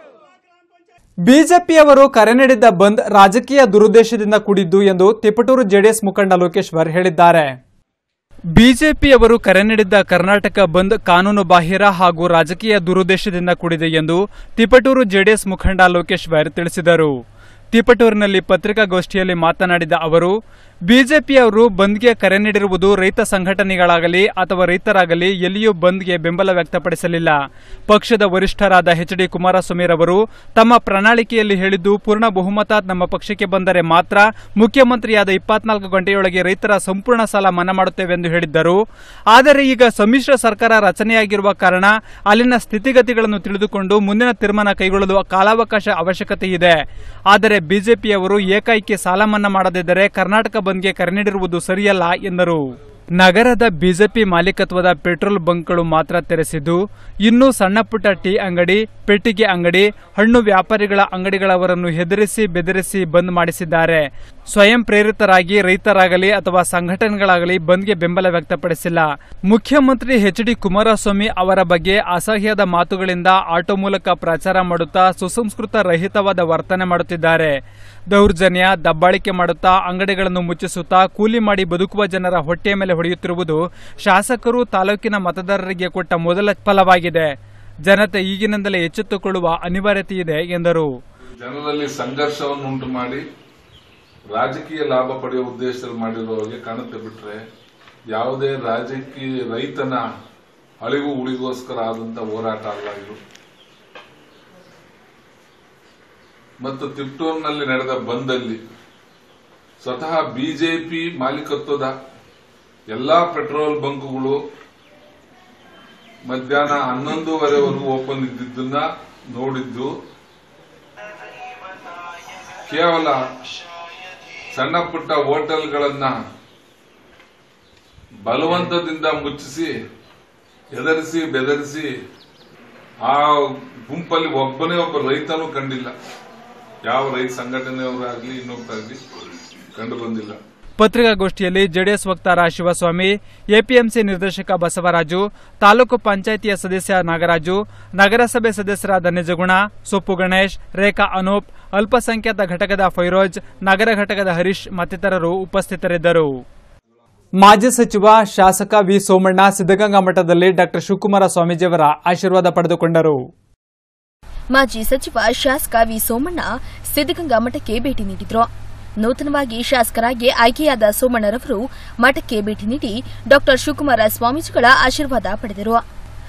ಬಿಜೆಪಿಯವರು ಕರೆ ನೀಡಿದ್ದ ಬಂದ್ ರಾಜಕೀಯ ದುರುದ್ದೇಶದಿಂದ ಕೂಡಿದ್ದು ಎಂದು ತಿಪಟೂರು ಜೆಡಿಎಸ್ ಮುಖಂಡ ಲೋಕೇಶ್ವರ್ ಹೇಳಿದ್ದಾರೆ ಬಿಜೆಪಿಯವರು ಕರೆ ನೀಡಿದ್ದ ಕರ್ನಾಟಕ ಬಂದ್ ಕಾನೂನು ಬಾಹಿರ ಹಾಗೂ ರಾಜಕೀಯ ದುರುದ್ದೇಶದಿಂದ ಕೂಡಿದೆ ಎಂದು ತಿಪಟೂರು ಜೆಡಿಎಸ್ ಮುಖಂಡ ಲೋಕೇಶ್ವರ್ ತಿಳಿಸಿದರು ತಿಪಟೂರಿನಲ್ಲಿ ಪತ್ರಿಕಾಗೋಷ್ಠಿಯಲ್ಲಿ ಮಾತನಾಡಿದ ಅವರು ಬಿಜೆಪಿಯವರು ಬಂದ್ಗೆ ಕರೆ ನೀಡಿರುವುದು ರೈತ ಸಂಘಟನೆಗಳಾಗಲಿ ಅಥವಾ ರೈತರಾಗಲಿ ಎಲ್ಲಿಯೂ ಬಂದ್ಗೆ ಬೆಂಬಲ ವ್ಯಕ್ತಪಡಿಸಲಿಲ್ಲ ಪಕ್ಷದ ವರಿಷ್ಠರಾದ ಎಚ್ ಡಿ ಕುಮಾರಸ್ವಾಮಿರವರು ತಮ್ಮ ಪ್ರಣಾಳಿಕೆಯಲ್ಲಿ ಹೇಳಿದ್ದು ಪೂರ್ಣ ಬಹುಮತ ನಮ್ಮ ಪಕ್ಷಕ್ಕೆ ಬಂದರೆ ಮಾತ್ರ ಮುಖ್ಯಮಂತ್ರಿಯಾದ ಇಪ್ಪತ್ನಾಲ್ಕು ಗಂಟೆಯೊಳಗೆ ರೈತರ ಸಂಪೂರ್ಣ ಸಾಲ ಮನ್ನಾ ಮಾಡುತ್ತೇವೆ ಎಂದು ಹೇಳಿದ್ದರು ಆದರೆ ಈಗ ಸಮ್ಮಿಶ್ರ ಸರ್ಕಾರ ರಚನೆಯಾಗಿರುವ ಕಾರಣ ಅಲ್ಲಿನ ಸ್ಥಿತಿಗತಿಗಳನ್ನು ತಿಳಿದುಕೊಂಡು ಮುಂದಿನ ತೀರ್ಮಾನ ಕೈಗೊಳ್ಳಲು ಕಾಲಾವಕಾಶ ಅವಶ್ಯಕತೆ ಇದೆ ಆದರೆ ಬಿಜೆಪಿಯವರು ಏಕಾಏಕಿ ಸಾಲ ಮನ್ನಾ ಮಾಡದಿದ್ದರೆ ಕರ್ನಾಟಕ ಬಂದ್ಗೆ ಕರೆ ನೀಡಿರುವುದು ಸರಿಯಲ್ಲ ಎಂದರು ನಗರದ ಬಿಜೆಪಿ ಮಾಲೀಕತ್ವದ ಪೆಟ್ರೋಲ್ ಬಂಕ್ಗಳು ಮಾತ್ರ ತೆರೆಸಿದ್ದು ಇನ್ನೂ ಸಣ್ಣಪುಟ್ಟ ಟೀ ಅಂಗಡಿ ಪೆಟ್ಟಿಗೆ ಅಂಗಡಿ ಹಣ್ಣು ವ್ಯಾಪಾರಿಗಳ ಅಂಗಡಿಗಳವರನ್ನು ಹೆದರಿಸಿ ಬೆದರಿಸಿ ಬಂದ್ ಮಾಡಿಸಿದ್ದಾರೆ ಸ್ವಯಂ ಪ್ರೇರಿತರಾಗಿ ರೈತರಾಗಲಿ ಅಥವಾ ಸಂಘಟನೆಗಳಾಗಲಿ ಬಂದ್ಗೆ ಬೆಂಬಲ ವ್ಯಕ್ತಪಡಿಸಿಲ್ಲ ಮುಖ್ಯಮಂತ್ರಿ ಎಚ್ ಡಿ ಕುಮಾರಸ್ವಾಮಿ ಅವರ ಬಗ್ಗೆ ಅಸಹ್ಯದ ಮಾತುಗಳಿಂದ ಆಟೋ ಮೂಲಕ ಪ್ರಚಾರ ಮಾಡುತ್ತಾ ಸುಸಂಸ್ಕೃತ ರಹಿತವಾದ ವರ್ತನೆ ಮಾಡುತ್ತಿದ್ದಾರೆ ದೌರ್ಜನ್ಯ ದಬ್ಬಾಳಿಕೆ ಮಾಡುತ್ತಾ ಅಂಗಡಿಗಳನ್ನು ಮುಚ್ಚಿಸುತ್ತಾ ಕೂಲಿ ಮಾಡಿ ಬದುಕುವ ಜನರ ಹೊಟ್ಟೆಯ ಮೇಲೆ ಹೊಡೆಯುತ್ತಿರುವುದು ಶಾಸಕರು ತಾಲೂಕಿನ ಮತದಾರರಿಗೆ ಕೊಟ್ಟ ಮೊದಲ ಫಲವಾಗಿದೆ ಜನತೆ ಈಗಿನಿಂದಲೇ ಎಚ್ಚೆತ್ತುಕೊಳ್ಳುವ ಅನಿವಾರ್ಯತೆ ಇದೆ ಎಂದರು ಜನರಲ್ಲಿ ಸಂಘರ್ಷವನ್ನು ಉಂಟು ಮಾಡಿ ರಾಜಕೀಯ ಲಾಭ ಪಡೆಯುವ ಉದ್ದೇಶದಲ್ಲಿ ಮಾಡಿರುವವರಿಗೆ ಕಾಣುತ್ತೆ ಬಿಟ್ರೆ ಯಾವುದೇ ರಾಜಕೀಯ ರೈತನ ಅಳಿವು ಉಳಿಗೋಸ್ಕರ ಆದಂತ ಹೋರಾಟ ಅಲ್ಲ ಇದು ಮತ್ತು ತಿಪ್ಟೂರಿನಲ್ಲಿ ನಡೆದ ಬಂದಲ್ಲಿ ಸ್ವತಃ ಬಿಜೆಪಿ ಮಾಲೀಕತ್ವದ ಎಲ್ಲಾ ಪೆಟ್ರೋಲ್ ಬಂಕ್ಗಳು ಮಧ್ಯಾಹ್ನ ಹನ್ನೊಂದೂವರೆವರೆಗೂ ಓಪನ್ ಇದ್ದಿದ್ದನ್ನ ನೋಡಿದ್ದು ಕೇವಲ ಸಣ್ಣ ಪುಟ್ಟ ಹೋಟೆಲ್ಗಳನ್ನ ಬಲವಂತದಿಂದ ಮುಚ್ಚಿಸಿ ಎದರಿಸಿ ಬೆದರಿಸಿ ಆ ಗುಂಪಲ್ಲಿ ಒಬ್ಬನೇ ಒಬ್ಬ ರೈತನೂ ಕಂಡಿಲ್ಲ ಯಾವ ರೈತ ಸಂಘಟನೆಯವರಾಗ್ಲಿ ಇನ್ನೊಬ್ಬರಾಗ್ಲಿ ಕಂಡು ಬಂದಿಲ್ಲ ಪತ್ರಿಕಾಗೋಷ್ಠಿಯಲ್ಲಿ ಜೆಡಿಎಸ್ ವಕ್ತಾರ ಶಿವಸ್ವಾಮಿ ಎಪಿಎಂಸಿ ನಿರ್ದೇಶಕ ಬಸವರಾಜು ತಾಲೂಕು ಪಂಚಾಯಿತಿಯ ಸದಸ್ಯ ನಾಗರಾಜು ನಗರಸಭೆ ಸದಸ್ಯರಾದ ನಿಜಗುಣ ಸೊಪ್ಪು ಗಣೇಶ್ ರೇಖಾ ಅನೂಪ್ ಅಲ್ಪಸಂಖ್ಯಾತ ಘಟಕದ ಫೈರೋಜ್ ನಗರ ಘಟಕದ ಹರೀಶ್ ಮತ್ತಿತರರು ಉಪಸ್ಥಿತರಿದ್ದರು ಮಾಜಿ ಸಚಿವ ಶಾಸಕ ವಿ ಸೋಮಣ್ಣ ಸಿದ್ದಗಂಗಾ ಮಠದಲ್ಲಿ ಡಾಕ್ಟರ್ ಶಿವಕುಮಾರ ಸ್ವಾಮೀಜಿಯವರ ಆಶೀರ್ವಾದ ಪಡೆದುಕೊಂಡರು ಮಾಜಿ ಸಚಿವ ಶಾಸಕ ವಿ ಸೋಮಣ್ಣ ಸಿದ್ದಗಂಗಾ ಮಠಕ್ಕೆ ಭೇಟಿ ನೀಡಿದ್ರು ನೂತನವಾಗಿ ಶಾಸಕರಾಗಿ ಆಯ್ಕೆಯಾದ ಸೋಮಣ್ಣರವರು ಮಠಕ್ಕೆ ಭೇಟಿ ನೀಡಿ ಡಾಕ್ಟರ್ ಶಿವಕುಮಾರ ಸ್ವಾಮೀಜಿಗಳ ಆಶೀರ್ವಾದ ಪಡೆದರು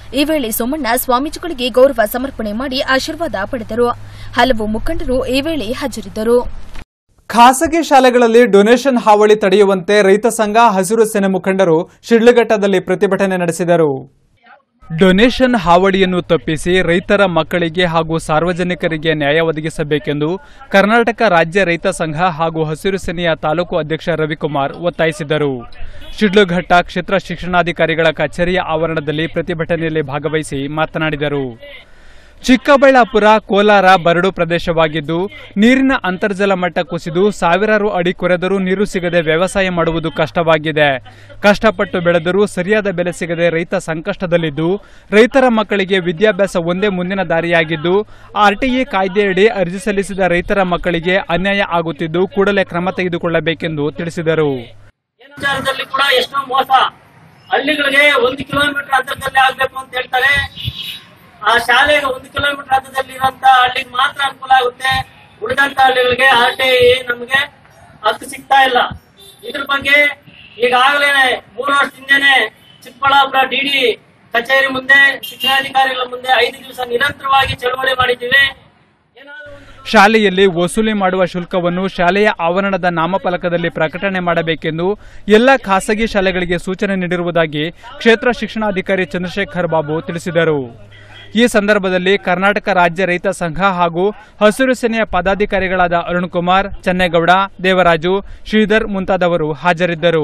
ಈ ವೇಳೆ ಸೋಮಣ್ಣ ಸ್ವಾಮೀಜಿಗಳಿಗೆ ಗೌರವ ಸಮರ್ಪಣೆ ಮಾಡಿ ಆಶೀರ್ವಾದ ಪಡೆದರು ಹಲವು ಮುಖಂಡರು ಈ ವೇಳೆ ಹಾಜರಿದ್ದರು ಖಾಸಗಿ ಶಾಲೆಗಳಲ್ಲಿ ಡೊನೇಷನ್ ಹಾವಳಿ ತಡೆಯುವಂತೆ ರೈತ ಸಂಘ ಹಸಿರು ಸೇನೆ ಮುಖಂಡರು ಶಿಡ್ಲಘಟ್ಟದಲ್ಲಿ ಪ್ರತಿಭಟನೆ ನಡೆಸಿದರು ಡೊನೇಷನ್ ಹಾವಳಿಯನ್ನು ತಪ್ಪಿಸಿ ರೈತರ ಮಕ್ಕಳಿಗೆ ಹಾಗೂ ಸಾರ್ವಜನಿಕರಿಗೆ ನ್ಯಾಯ ಒದಗಿಸಬೇಕೆಂದು ಕರ್ನಾಟಕ ರಾಜ್ಯ ರೈತ ಸಂಘ ಹಾಗೂ ಹಸಿರು ಸೇನೆಯ ತಾಲೂಕು ಅಧ್ಯಕ್ಷ ರವಿಕುಮಾರ್ ಒತ್ತಾಯಿಸಿದರು ಶಿಡ್ಲಘಟ್ಟ ಕ್ಷೇತ್ರ ಶಿಕ್ಷಣಾಧಿಕಾರಿಗಳ ಕಚೇರಿಯ ಆವರಣದಲ್ಲಿ ಪ್ರತಿಭಟನೆಯಲ್ಲಿ ಭಾಗವಹಿಸಿ ಮಾತನಾಡಿದರು ಚಿಕ್ಕಬಳ್ಳಾಪುರ ಕೋಲಾರ ಬರಡು ಪ್ರದೇಶವಾಗಿದ್ದು ನೀರಿನ ಅಂತರ್ಜಲ ಮಟ್ಟ ಕುಸಿದು ಸಾವಿರಾರು ಅಡಿ ಕೊರೆದರೂ ನೀರು ಸಿಗದೆ ವ್ಯವಸಾಯ ಮಾಡುವುದು ಕಷ್ಟವಾಗಿದೆ ಕಷ್ಟಪಟ್ಟು ಬೆಳೆದರೂ ಸರಿಯಾದ ಬೆಲೆ ಸಿಗದೆ ರೈತ ಸಂಕಷ್ಟದಲ್ಲಿದ್ದು ರೈತರ ಮಕ್ಕಳಿಗೆ ವಿದ್ಯಾಭ್ಯಾಸ ಒಂದೇ ಮುಂದಿನ ದಾರಿಯಾಗಿದ್ದು ಆರ್ಟಿಎ ಕಾಯ್ದೆಯಡಿ ಅರ್ಜಿ ಸಲ್ಲಿಸಿದ ರೈತರ ಮಕ್ಕಳಿಗೆ ಅನ್ಯಾಯ ಆಗುತ್ತಿದ್ದು ಕೂಡಲೇ ಕ್ರಮ ತೆಗೆದುಕೊಳ್ಳಬೇಕೆಂದು ತಿಳಿಸಿದರು ವಿಚಾರದಲ್ಲಿ ಕೂಡ ಎಷ್ಟೋ ಮೋಸ ಹಳ್ಳಿಗಳಿಗೆ ಒಂದು ಕಿಲೋಮೀಟರ್ ಅಂತರದಲ್ಲಿ ಆಗ್ಬೇಕು ಅಂತ ಹೇಳ್ತಾರೆ ಆ ಶಾಲೆಗೆ ಒಂದು ಕಿಲೋಮೀಟರ್ ಅಂತರದಲ್ಲಿ ಇರುವಂತ ಹಳ್ಳಿಗೆ ಮಾತ್ರ ಅನುಕೂಲ ಆಗುತ್ತೆ ಉಳಿದಂತ ಹಳ್ಳಿಗಳಿಗೆ ಆರ್ ಟಿ ಐ ನಮಗೆ ಹಕ್ಕು ಸಿಗ್ತಾ ಇಲ್ಲ ಇದ್ರ ಬಗ್ಗೆ ಈಗಾಗಲೇ ಮೂರು ವರ್ಷದಿಂದನೇ ಚಿಕ್ಕಬಳ್ಳಾಪುರ ಡಿಡಿ ಕಚೇರಿ ಮುಂದೆ ಶಿಕ್ಷಣಾಧಿಕಾರಿಗಳ ಮುಂದೆ ಐದು ದಿವಸ ನಿರಂತರವಾಗಿ ಚಳವಳಿ ಮಾಡಿದ್ದೀವಿ ಶಾಲೆಯಲ್ಲಿ ವಸೂಲಿ ಮಾಡುವ ಶುಲ್ಕವನ್ನು ಶಾಲೆಯ ಆವರಣದ ನಾಮಫಲಕದಲ್ಲಿ ಪ್ರಕಟಣೆ ಮಾಡಬೇಕೆಂದು ಎಲ್ಲ ಖಾಸಗಿ ಶಾಲೆಗಳಿಗೆ ಸೂಚನೆ ನೀಡಿರುವುದಾಗಿ ಕ್ಷೇತ್ರ ಶಿಕ್ಷಣಾಧಿಕಾರಿ ಚಂದ್ರಶೇಖರ್ ಬಾಬು ತಿಳಿಸಿದರು ಈ ಸಂದರ್ಭದಲ್ಲಿ ಕರ್ನಾಟಕ ರಾಜ್ಯ ರೈತ ಸಂಘ ಹಾಗೂ ಹಸಿರು ಸೇನೆಯ ಪದಾಧಿಕಾರಿಗಳಾದ ಅರುಣ್ ಕುಮಾರ್ ಚನ್ನೇಗೌಡ ದೇವರಾಜು ಶ್ರೀಧರ್ ಮುಂತಾದವರು ಹಾಜರಿದ್ದರು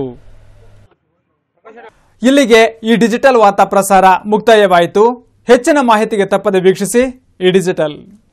ಇಲ್ಲಿಗೆ ಈ ಡಿಜಿಟಲ್ ವಾರ್ತಾ ಪ್ರಸಾರ ಮುಕ್ತಾಯವಾಯಿತು ಹೆಚ್ಚಿನ ಮಾಹಿತಿಗೆ ತಪ್ಪದೆ ವೀಕ್ಷಿಸಿ ಈ ಡಿಜಿಟಲ್